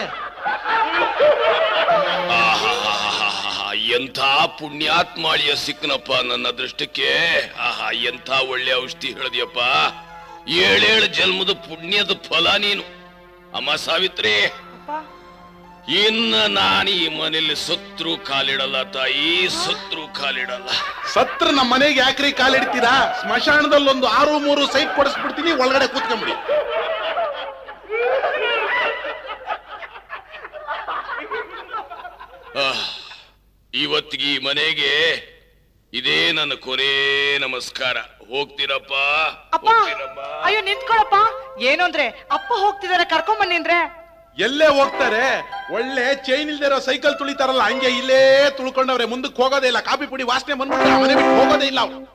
D: ಆಹಾಹಾಹಾಹಾ, ಎಂಥ ಪುಣ್ಯಾತ್ಮಾಳಿಯ ಸಿಕ್ಕನಪ್ಪ ನನ್ನ ಅದೃಷ್ಟಕ್ಕೆ ಆಹಾ ಎಂಥ ಒಳ್ಳೆ ಔಷಧಿ ಹೇಳಿದ್ಯಪ್ಪ ಏಳೇಳು ಜನ್ಮದ ಪುಣ್ಯದ ಫಲ ನೀನು ಅಮ್ಮ ಸಾವಿತ್ರಿ
C: ಅಪ್ಪ
D: ಇನ್ನ ನಾನು ಈ ಮನೇಲಿ ಸತ್ರು ಕಾಲಿಡಲ್ಲ ತಾಯಿ ಸತ್ರು ಕಾಲಿಡಲ್ಲ
B: ಸತ್ರ ನಮ್ಮ ಮನೆಗೆ ಯಾಕ್ರಿ ಕಾಲಿಡ್ತೀರಾ ಸ್ಮಶಾನದಲ್ಲಿ ಒಂದು ಆರು ಮೂರು ಸೈಟ್ ಕೊಡಿಸ್ಬಿಡ್ತೀನಿ ಒಳಗಡೆ ಕೂತ್ಕೊಂಬಿಡಿ
D: ಆಹ್, ಇವತ್ತಿಗೆ ಈ ಮನೆಗೆ ಇದೇ ನನ್ನ ಕೊನೆ ನಮಸ್ಕಾರ ಹೋಗ್ತೀರಪ್ಪ
C: ಅಪ್ಪ
D: ಹೋಗ್ತೀರಮ್ಮ
C: ಅಯ್ಯೋ ನಿಂತ್ಕೊಳಪ್ಪ ಏನು ಅಂದ್ರೆ ಅಪ್ಪ ಹೋಗ್ತಿದಾರೆ ಕರ್ಕೊಂಡ್ ಬನ್ನಿ ಅಂದ್ರೆ
B: ಎಲ್ಲೇ ಹೋಗ್ತಾರೆ ಒಳ್ಳೆ ಚೈನ್ ಇಲ್ದೇ ಇರೋ ಸೈಕಲ್ ತುಳಿತಾರಲ್ಲ ಹಂಗೆ ಇಲ್ಲೇ ತುಳ್ಕೊಂಡವ್ರೆ ಮುಂದಕ್ಕೆ ಹೋಗೋದೇ ಇಲ್ಲ ಕಾಪಿ ಪುಡಿ ವಾಸನೆ ಬಂದ್ಬಿಟ್ರೆ ಆ ಮನೆ ಬಿಟ್ಟು ಹೋಗೋದೇ ಇಲ್ಲ ಅವ್ರು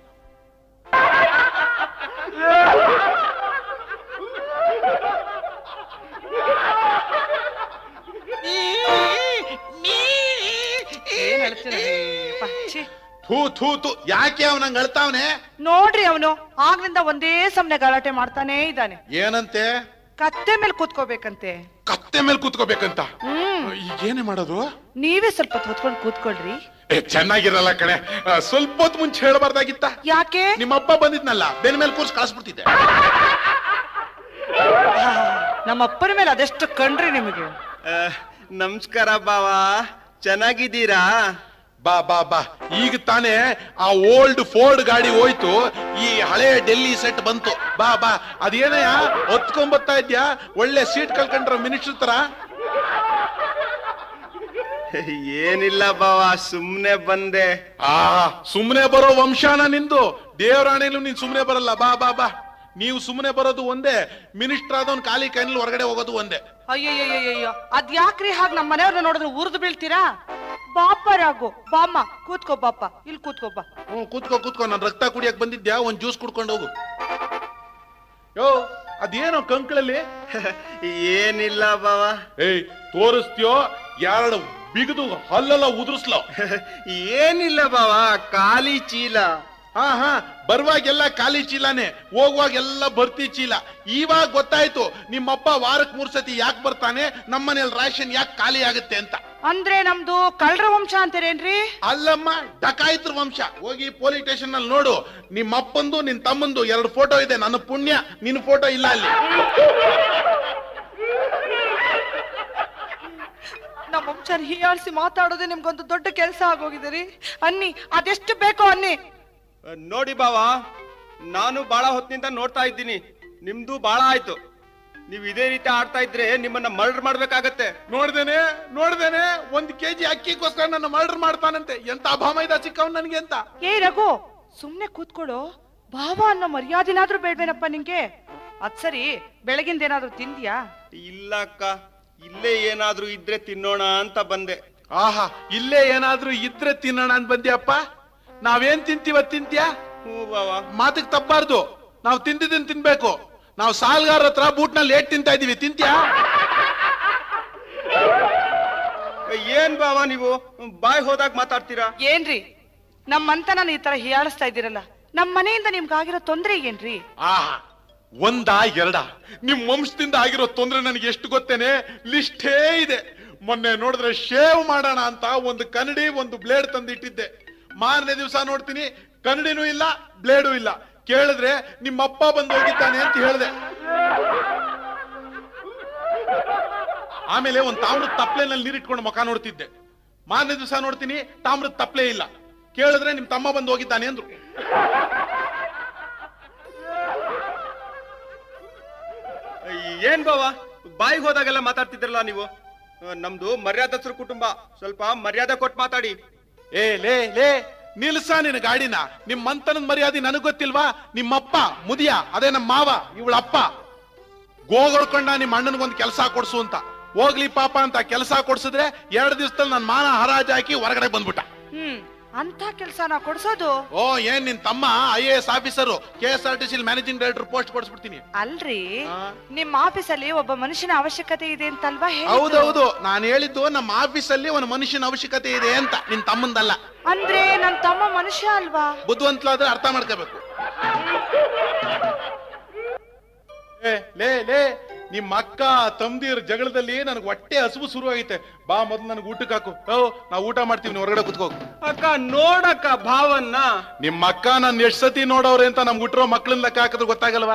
C: ಏನ್ ಹೇಳ್ತೀರಿ ಅಪ್ಪ, ಛೀ.
B: ಥೂ ಥೂ ಥೂ ಯಾಕೆ ಅವನಂಗ್ ಅಳ್ತಾವನೆ
C: ನೋಡ್ರಿ ಅವನು ಆಗ್ಲಿಂದ ಒಂದೇ ಸಮನೆ ಗಲಾಟೆ ಮಾಡ್ತಾನೇ ಇದ್ದಾನೆ
B: ಏನಂತೆ
C: ಕತ್ತೆ ಮೇಲೆ ಕೂತ್ಕೋಬೇಕಂತೆ
B: ಕತ್ತೆ ಮೇಲೆ ಕೂತ್ಕೋಬೇಕಂತ
C: ಹ್ಮ್
B: ಈಗೇನೆ ಮಾಡೋದು
C: ನೀವೇ ಸ್ವಲ್ಪ ಹೊತ್ಕೊಂಡ್ ಕೂತ್ಕೊಳ್ರಿ
B: ಏ ಚೆನ್ನಾಗಿರಲ್ಲ ಕಣೆ ಆ, ಸ್ವಲ್ಪ ಹೊತ್ತು ಮುಂಚೆ ಹೇಳಬಾರ್ದಾಗಿತ್ತ
C: ಯಾಕೆ
B: ನಿಮ್ಮಪ್ಪ ಬಂದಿದ್ನಲ್ಲ ಬೆನ್ ಮೇಲೆ ಕೂರ್ಸ್ ಕಳಿಸ್ಬಿಡ್ತಿದ್ದೆ
C: ನಮ್ಮ ಅಪ್ಪನ ಮೇಲೆ ಅದೆಷ್ಟು ಕಣ್ರಿ ನಿಮಗೆ
E: ಆ, ನಮಸ್ಕಾರ ಬಾವ ಚೆನ್ನಾಗಿದ್ದೀರಾ
B: ಬಾ ಬಾ ಬಾ ಈಗ ತಾನೇ ಆ ಓಲ್ಡ್ ಫೋರ್ಡ್ ಗಾಡಿ ಹೋಯ್ತು ಈ ಹಳೆ ಡೆಲ್ಲಿ ಸೆಟ್ ಬಂತು ಬಾ ಬಾ ಅದೇನಯ್ಯ ಹೊತ್ಕೊಂಡ್ ಬರ್ತಾ ಇದ್ಯಾ ಒಳ್ಳೆ ಸೀಟ್ ಕಳ್ಕೊಂಡ್ರ ಮಿನಿಸ್ಟರ್ ತರ
E: ಏನಿಲ್ಲ ಬಾವ ಸುಮ್ನೆ ಬಂದೆ
B: ಆ ಸುಮ್ನೆ ಬರೋ ವಂಶಾನ ನಿಂದು ದೇವರಾಣೆಲು ನೀನ್ ಸುಮ್ನೆ ಬರಲ್ಲ ಬಾ ಬಾ ಬಾ ನೀವು ಸುಮ್ನೆ ಬರೋದು ಒಂದೇ ಮಿನಿಸ್ಟರ್ ಆದವನ್ ಖಾಲಿ ಕೈನಲ್ಲಿ ಹೊರಗಡೆ ಹೋಗೋದು ಒಂದೇ
C: ಅಯ್ಯಯ್ಯಯ್ಯಯ್ಯೋ ಅದ್ ಯಾಕ್ರಿ ಹಾಗೆ ನಮ್ಮ ಮನೆಯವ್ರನ್ನ ನೋಡಿದ್ರೆ ಉರ್ದು ಬೀಳ್ತೀರಾ ಬಾಪರಾಗು ಬಾಮ್ಮ ಕೂತ್ಕೋ ಬಾಪ ಇಲ್ಲಿ ಕೂತ್ಕೋ ಬಾ
B: ಹ್ಞೂ ಕೂತ್ಕೋ ಕೂತ್ಕೋ ನಾನು ರಕ್ತ ಕುಡಿಯಕ್ ಬಂದಿದ್ಯಾ ಒಂದ್ ಜ್ಯೂಸ್ ಕುಡ್ಕೊಂಡು ಹೋಗು ಯೋ ಅದೇನೋ ಕಂಕ್ಳಲ್ಲಿ
E: ಏನಿಲ್ಲ ಬಾವ
B: ಏಯ್ ತೋರಿಸ್ತೀಯೋ ಎರಡು ಬಿಗಿದು ಹಲ್ಲೆಲ್ಲ ಉದುರಿಸ್ಲೋ
E: ಏನಿಲ್ಲ ಬಾವ ಖಾಲಿ ಚೀಲ
B: ಹಾ ಹಾ ಬರುವಾಗೆಲ್ಲ ಖಾಲಿ ಚೀಲಾನೆ ಹೋಗುವಾಗೆಲ್ಲ ಭರ್ತಿ ಚೀಲ ಇವಾಗ ಗೊತ್ತಾಯ್ತು ನಿಮ್ಮಪ್ಪ ವಾರಕ್ ಮೂರ್ ಸತಿ ಯಾಕೆ ಬರ್ತಾನೆ ನಮ್ಮನೇಲಿ ರೇಷನ್ ಯಾಕೆ ಖಾಲಿ ಆಗುತ್ತೆ ಅಂತ
C: ಅಂದ್ರೆ ನಮ್ದು ಕಳ್ರ ವಂಶ ಅಂತೀರೇನ್ರಿ
B: ಅಲ್ಲಮ್ಮ ಡಕಾಯಿತ್ರ ವಂಶ ಹೋಗಿ ಪೊಲೀಸ್ ಸ್ಟೇಷನ್ ನಲ್ಲಿ ನೋಡು ನಿಮ್ಮ ಅಪ್ಪಂದು ನಿನ್ ತಮ್ಮಂದು ಎರಡು ಫೋಟೋ ಇದೆ ನನ್ನ ಪುಣ್ಯ ನಿನ್ನ ಫೋಟೋ ಇಲ್ಲ ಅಲ್ಲಿ
C: ನಮ್ಮ ವಂಶನ ಹೀಯಾಳಿಸಿ ಮಾತಾಡೋದೇ ನಿಮ್ಗೊಂದು ದೊಡ್ಡ ಕೆಲಸ ಆಗೋಗಿದೆ ರೀ ಅನ್ನಿ ಅದೆಷ್ಟು ಬೇಕೋ ಅನ್ನಿ
E: ನೋಡಿ ಬಾವ ನಾನು ಬಹಳ ಹೊತ್ತಿನಿಂದ ನೋಡ್ತಾ ಇದ್ದೀನಿ ನಿಮ್ದು ಬಹಳ ಆಯ್ತು ನೀವು ಇದೇ ರೀತಿ ಆಡ್ತಾ ಇದ್ರೆ ನಿಮ್ಮನ್ನ ಮರ್ಡರ್ ಮಾಡ್ಬೇಕಾಗತ್ತೆ
B: ನೋಡ್ದೇನೆ ನೋಡ್ದೇನೆ ಒಂದ್ ಕೆಜಿ ಅಕ್ಕಿಗೋಸ್ಕರ ನನ್ನ ಮರ್ಡರ್ ಮಾಡ್ತಾನಂತೆ ಎಂತ ಅಭಾಮ ಇದ ಚಿಕ್ಕವನ್ ನನ್ಗೆ ಅಂತ
C: ಏ ರಘು ಸುಮ್ನೆ ಕೂತ್ಕೊಡು ಭಾವ ಅನ್ನೋ ಮರ್ಯಾದಿನಾದ್ರೂ ಬೇಡ್ವೇನಪ್ಪ ನಿಂಗೆ ಅದ್ ಸರಿ ಬೆಳಗಿಂದ ಏನಾದ್ರೂ ತಿಂದ್ಯಾ
E: ಇಲ್ಲ ಅಕ್ಕ ಇಲ್ಲೇ ಏನಾದ್ರೂ ಇದ್ರೆ ತಿನ್ನೋಣ ಅಂತ ಬಂದೆ
B: ಆಹಾ ಇಲ್ಲೇ ಏನಾದ್ರೂ ಇದ್ರೆ ತಿನ್ನೋಣ ಅಂತ ಬಂದ್ಯಪ್ಪ ನಾವೇನ್ ತಿಂತೀವ ತಿಂತ್ಯಾ
E: ಹ್ಞೂ ಬಾವ
B: ಮಾತಿಗೆ ತಪ್ಪಾರ್ದು ನಾವು ತಿಂದಿದ್ದನ್ ತಿನ್ಬೇಕು ನಾವು ಸಾಲ್ಗಾರ ಹತ್ರ ಬೂಟ್ನಲ್ಲಿ ಏಟ್ ತಿಂತಾ ಇದೀವಿ ತಿಂತ್ಯಾ
E: ಏನ್ ಬಾವ ನೀವು ಬಾಯ್ ಹೋದಾಗ ಮಾತಾಡ್ತೀರಾ
C: ಏನ್ರಿ ನಮ್ಮಂತ ನಾನು ಈ ತರ ಹೀಯಾಳಿಸ್ತಾ ಇದ್ದೀರಲ್ಲ ನಮ್ ಮನೆಯಿಂದ ನಿಮ್ಗಾಗಿರೋ ತೊಂದ್ರೆ ಏನ್ರಿ
B: ಆಹಾ ಒಂದ ಎರಡ ನಿಮ್ ವಂಶದಿಂದ ಆಗಿರೋ ತೊಂದ್ರೆ ನನಗೆ ಎಷ್ಟು ಗೊತ್ತೇನೆ ಲಿಸ್ಟೇ ಇದೆ ಮೊನ್ನೆ ನೋಡಿದ್ರೆ ಶೇವ್ ಮಾಡೋಣ ಅಂತ ಒಂದು ಕನ್ನಡಿ ಒಂದು ಬ್ಲೇಡ್ ತಂದಿಟ್ಟಿದ್ದೆ ಮಾರನೇ ದಿವಸ ನೋಡ್ತೀನಿ ಕನ್ನಡಿನೂ ಇಲ್ಲ ಬ್ಲೇಡು ಇಲ್ಲ ಕೇಳಿದ್ರೆ ನಿಮ್ಮಪ್ಪ ಬಂದು ಹೋಗಿದ್ದಾನೆ ಅಂತ ಹೇಳ್ದೆ ಆಮೇಲೆ ಒಂದ್ ತಾಮ್ರದ ತಪ್ಲೆನಲ್ಲಿ ನೀರಿಟ್ಕೊಂಡು ಮುಖ ನೋಡ್ತಿದ್ದೆ ಮಾರನೇ ದಿವಸ ನೋಡ್ತೀನಿ ತಾಮ್ರದ ತಪ್ಲೆ ಇಲ್ಲ ಕೇಳಿದ್ರೆ ನಿಮ್ ತಮ್ಮ ಬಂದು ಹೋಗಿದ್ದಾನೆ ಅಂದ್ರು
E: ಏನ್ ಬಾವ ಬಾಯಿಗೆ ಹೋದಾಗೆಲ್ಲ ಮಾತಾಡ್ತಿದ್ರಲ್ಲ ನೀವು ಆ, ನಮ್ದು ಮರ್ಯಾದಸ್ರ ಕುಟುಂಬ ಸ್ವಲ್ಪ ಮರ್ಯಾದೆ ಕೊಟ್ಟು ಮಾತಾಡಿ
B: ಏ ಲೇ ಲೇ ನಿಲ್ಸ ನಿನ್ನ ಗಾಡಿನ ನಿಮ್ ಮಂತನದ ಮರ್ಯಾದೆ ನನಗ್ ಗೊತ್ತಿಲ್ವಾ ನಿಮ್ಮಪ್ಪ ಮುದಿಯ ಅದೇ ನಮ್ಮ ಮಾವ ಇವಳ ಅಪ್ಪ ಗೋಗೊಡ್ಕೊಂಡ ನಿಮ್ಮ ಅಣ್ಣನಿಗೊಂದು ಕೆಲಸ ಕೊಡ್ಸು ಅಂತ ಹೋಗ್ಲಿ ಪಾಪ ಅಂತ ಕೆಲಸ ಕೊಡ್ಸಿದ್ರೆ ಎರಡು ದಿವಸದಲ್ಲಿ ನನ್ನ ಮಾನ ಹರಾಜ್ ಹಾಕಿ ಹೊರಗಡೆ ಬಂದ್ಬಿಟ್ಟ
C: ಹ್ಮ್ ಅಂತ ಕೆಲ್ಸನ ಕೊಡ್ಸೋದು
B: ಓ ಏನ್ ನಿನ್ ತಮ್ಮ I A S officer K S R T C managing director post ಕೊಡಿಸ್ಬಿಡ್ತೀನಿ
C: ಅಲ್ರಿ
B: ಆ?
C: ನಿಮ್ ಆಫೀಸಲ್ಲಿ ಒಬ್ಬ ಮನುಷ್ಯನ ಅವಶ್ಯಕತೆ ಇದೆ ಅಂತಲ್ವಾ ಹೇಳಿದ್ದು?
B: ಹೌದೌದು ನಾನು ಹೇಳಿದ್ದು ನಮ್ಮ ಆಫೀಸಲ್ಲಿ ಒಂದು ಮನುಷ್ಯನ ಅವಶ್ಯಕತೆ ಇದೆ ಅಂತ ನಿನ್ ತಮ್ಮಂದಲ್ಲ
C: ಅಂದ್ರೆ ನನ್ ತಮ್ಮ ಮನುಷ್ಯ ಅಲ್ವಾ
B: ಬುದ್ಧಿವಂತಲಾದ್ರೆ ಅರ್ಥ ಮಾಡ್ಕೋಬೇಕು ಏ ಲೇ ಲೇ ನಿಮ್ಮ ಅಕ್ಕ ತಮ್ದಿರ್ ಜಗಳದಲ್ಲಿ ನನಗೆ ಹೊಟ್ಟೆ ಹಸುವು ಶುರು ಆಗೈತೆ ಬಾ ಮೊದ್ಲು ನನಗೆ ಊಟಕ್ಕೆ ಹಾಕು ಓ ನಾವು ಊಟ ಮಾಡ್ತೀವಿ ನೀವು ಹೊರಗಡೆ ಕುತ್ಕೋ
E: ಅಕ್ಕ ನೋಡಕ್ಕ ಭಾವನ್ನ
B: ನಿಮ್ಮ ಅಕ್ಕ ನಾನು ಎಷ್ಟ್ ಸತಿ ನೋಡವ್ರೆ ಅಂತ ನಮ್ಗೆ ಹುಟ್ಟಿರೋ ಮಕ್ಳನ್ನ ಲೆಕ್ಕ ಹಾಕಿದ್ರೆ ಗೊತ್ತಾಗಲ್ವಾ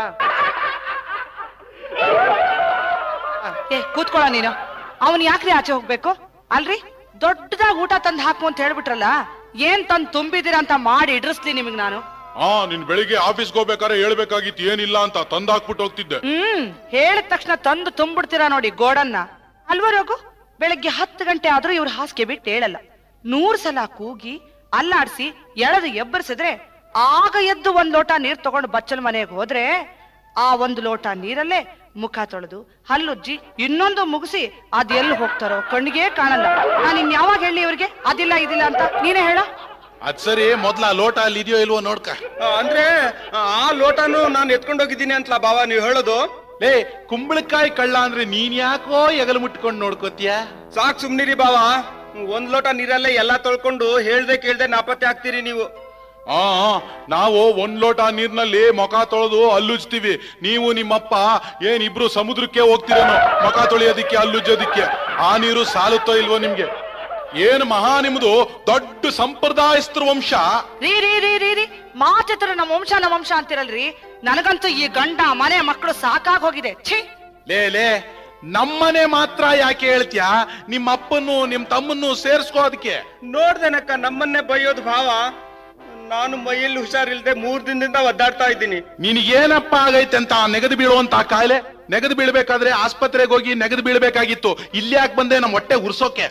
C: ಏ ಕೂತ್ಕೊಳ್ಳ ನೀನು ಅವನ್ ಯಾಕ್ರಿ ಆಚೆ ಹೋಗ್ಬೇಕು ಅಲ್ರಿ ದೊಡ್ಡದಾಗ್ ಊಟ ತಂದ್ ಹಾಕು ಅಂತ ಹೇಳ್ಬಿಟ್ರಲ್ಲ ಏನ್ ತಂದ್ ತುಂಬಿದಿರ ಅಂತ ಮಾಡಿ ಇಡ್ರಿಸ್ಲಿ ನಿಮಗ್ ನಾನು
B: ಹಾ ನಿನ್ ಬೆಳಿಗ್ಗೆ ಆಫೀಸ್ಗೆ ಹೋಗ್ಬೇಕಾದ್ರೆ ಹೇಳ್ಬೇಕಾಗಿತ್ತು ಏನಿಲ್ಲ ಅಂತ ತಂದಾಕ್ಬಿಟ್ಟು ಹೋಗ್ತಿದ್ದೆ
C: ಹ್ಮ್ ಹೇಳಿದ ತಕ್ಷಣ ತಂದು ತುಂಬಿಡ್ತೀರಾ ನೋಡಿ ಗೋಡನ್ನ ಅಲ್ವಾ ರಘು ಬೆಳಗ್ಗೆ ಹತ್ತು ಗಂಟೆ ಆದ್ರೂ ಇವ್ರ ಹಾಸಿಗೆ ಬಿಟ್ಟು ಹೇಳಲ್ಲ ನೂರ್ ಸಲ ಕೂಗಿ ಅಲ್ಲಾಡ್ಸಿ ಎಳೆದು ಎಬ್ಬರಿಸಿದ್ರೆ ಆಗ ಎದ್ದು ಒಂದ್ ಲೋಟ ನೀರ್ ತಗೊಂಡು ಬಚ್ಚಲ್ ಮನೆಗೆ ಹೋದ್ರೆ ಆ ಒಂದು ಲೋಟ ನೀರಲ್ಲೇ ಮುಖ ತೊಳೆದು ಹಲ್ಲುಜ್ಜಿ ಇನ್ನೊಂದು ಮುಗಿಸಿ ಅದ್ ಎಲ್ಲಿ ಹೋಗ್ತಾರೋ ಕಣ್ಣಿಗೆ ಕಾಣಲ್ಲ ನಾನು ಇನ್ ಯಾವಾಗ ಹೇಳಿ ಇವ್ರಿಗೆ ಅದಿಲ್ಲ ಇದಿಲ್ಲ ಅಂತ ನೀನೇ ಹೇಳ
B: ಅದ್ ಸರಿ ಮೊದ್ಲ ಆ ಲೋಟ ಅಲ್ಲಿ ಇದೆಯೋ ಇಲ್ವೋ ನೋಡ್ಕ
E: ಆ, ಅಂದ್ರೆ ಆ, ಆ ಲೋಟನು ನಾನು ಎತ್ಕೊಂಡು ಹೋಗಿದ್ದೀನಿ ಅಂತಲ್ಲ ಭಾವ ನೀವು ಹೇಳೋದು
B: ಲೇ ಕುಂಬಳಕಾಯಿ ಕಳ್ಳ ಅಂದ್ರೆ ನೀನ್ ಯಾಕೋ ಎಗಲು ಮುಟ್ಕೊಂಡು ನೋಡ್ಕೋತೀಯ
E: ಸಾಕ್ ಸುಮ್ನಿರಿ ಭಾವ ಒಂದ್ ಲೋಟ ನೀರಲ್ಲೇ ಎಲ್ಲಾ ತೊಳ್ಕೊಂಡು ಹೇಳ್ದೆ ಕೇಳ್ದೆ ನಾಪತ್ತೆ ಆಗ್ತೀರಿ ನೀವು
B: ಆ ಆ, ನಾವು ಒಂದ್ ಲೋಟ ನೀರ್ನಲ್ಲಿ ಮೊಕ ತೊಳೆದು ಹಲ್ಲುಜ್ತೀವಿ ನೀವು ನಿಮ್ಮಪ್ಪ ಏನ್ ಇಬ್ರು ಸಮುದ್ರಕ್ಕೆ ಹೋಗ್ತೀರೇನೋ ಮೊಕ ತೊಳೆಯೋದಿಕ್ಕೆ ಹಲ್ಲುಜ್ಜೋದಿಕ್ಕೆ ಆ ನೀರು ಸಾಲುತ್ತೋ ಇಲ್ವೋ ನಿಮ್ಗೆ ಏನ್ ಮಹಾ ನಿಮ್ದು ದೊಡ್ಡ ಸಂಪ್ರದಾಯಸ್ಥರ ವಂಶ
C: ರೀ ರೀ ರೀ ರೀ ರೀ ಮಾತಿತ್ರ ನಮ್ಮ ವಂಶ ನಮ್ಮ ವಂಶ ಅಂತಿರಲ್ರಿ ನನಗಂತೂ ಈ ಗಂಡ ಮನೆ ಮಕ್ಕಳು ಸಾಕಾಗ್ ಹೋಗಿದೆ ಛೀ
B: ಲೇ ಲೇ ನಮ್ಮನೆ ಮಾತ್ರ ಯಾಕೆ ಹೇಳ್ತೀಯಾ ನಿಮ್ಮ ಅಪ್ಪನ್ನು ನಿಮ್ ತಮ್ಮನ್ನು ಸೇರ್ಸ್ಕೋ ಅದಕ್ಕೆ
E: ನೋಡ್ದೇನಕ್ಕ ನಮ್ಮನ್ನೇ ಬೈಯೋದು ಭಾವ ನಾನು ಮೈಯಲ್ಲಿ ಹುಷಾರಿಲ್ದೆ ಮೂರ್ ದಿನದಿಂದ ಒದ್ದಾಡ್ತಾ ಇದ್ದೀನಿ
B: ನಿನಗೇನಪ್ಪ ಆಗೈತೆ ಅಂತ ನೆಗದು ಬೀಳುವಂತ ಕಾಯಿಲೆ ನೆಗದು ಬೀಳ್ಬೇಕಾದ್ರೆ ಆಸ್ಪತ್ರೆಗೆ ಹೋಗಿ ನೆಗದು ಬೀಳ್ಬೇಕಾಗಿತ್ತು ಇಲ್ಲಿ ಯಾಕೆ ಬಂದೆ ನಮ್ಮ ಹೊಟ್ಟೆ ಉರ್ಸೋಕೆ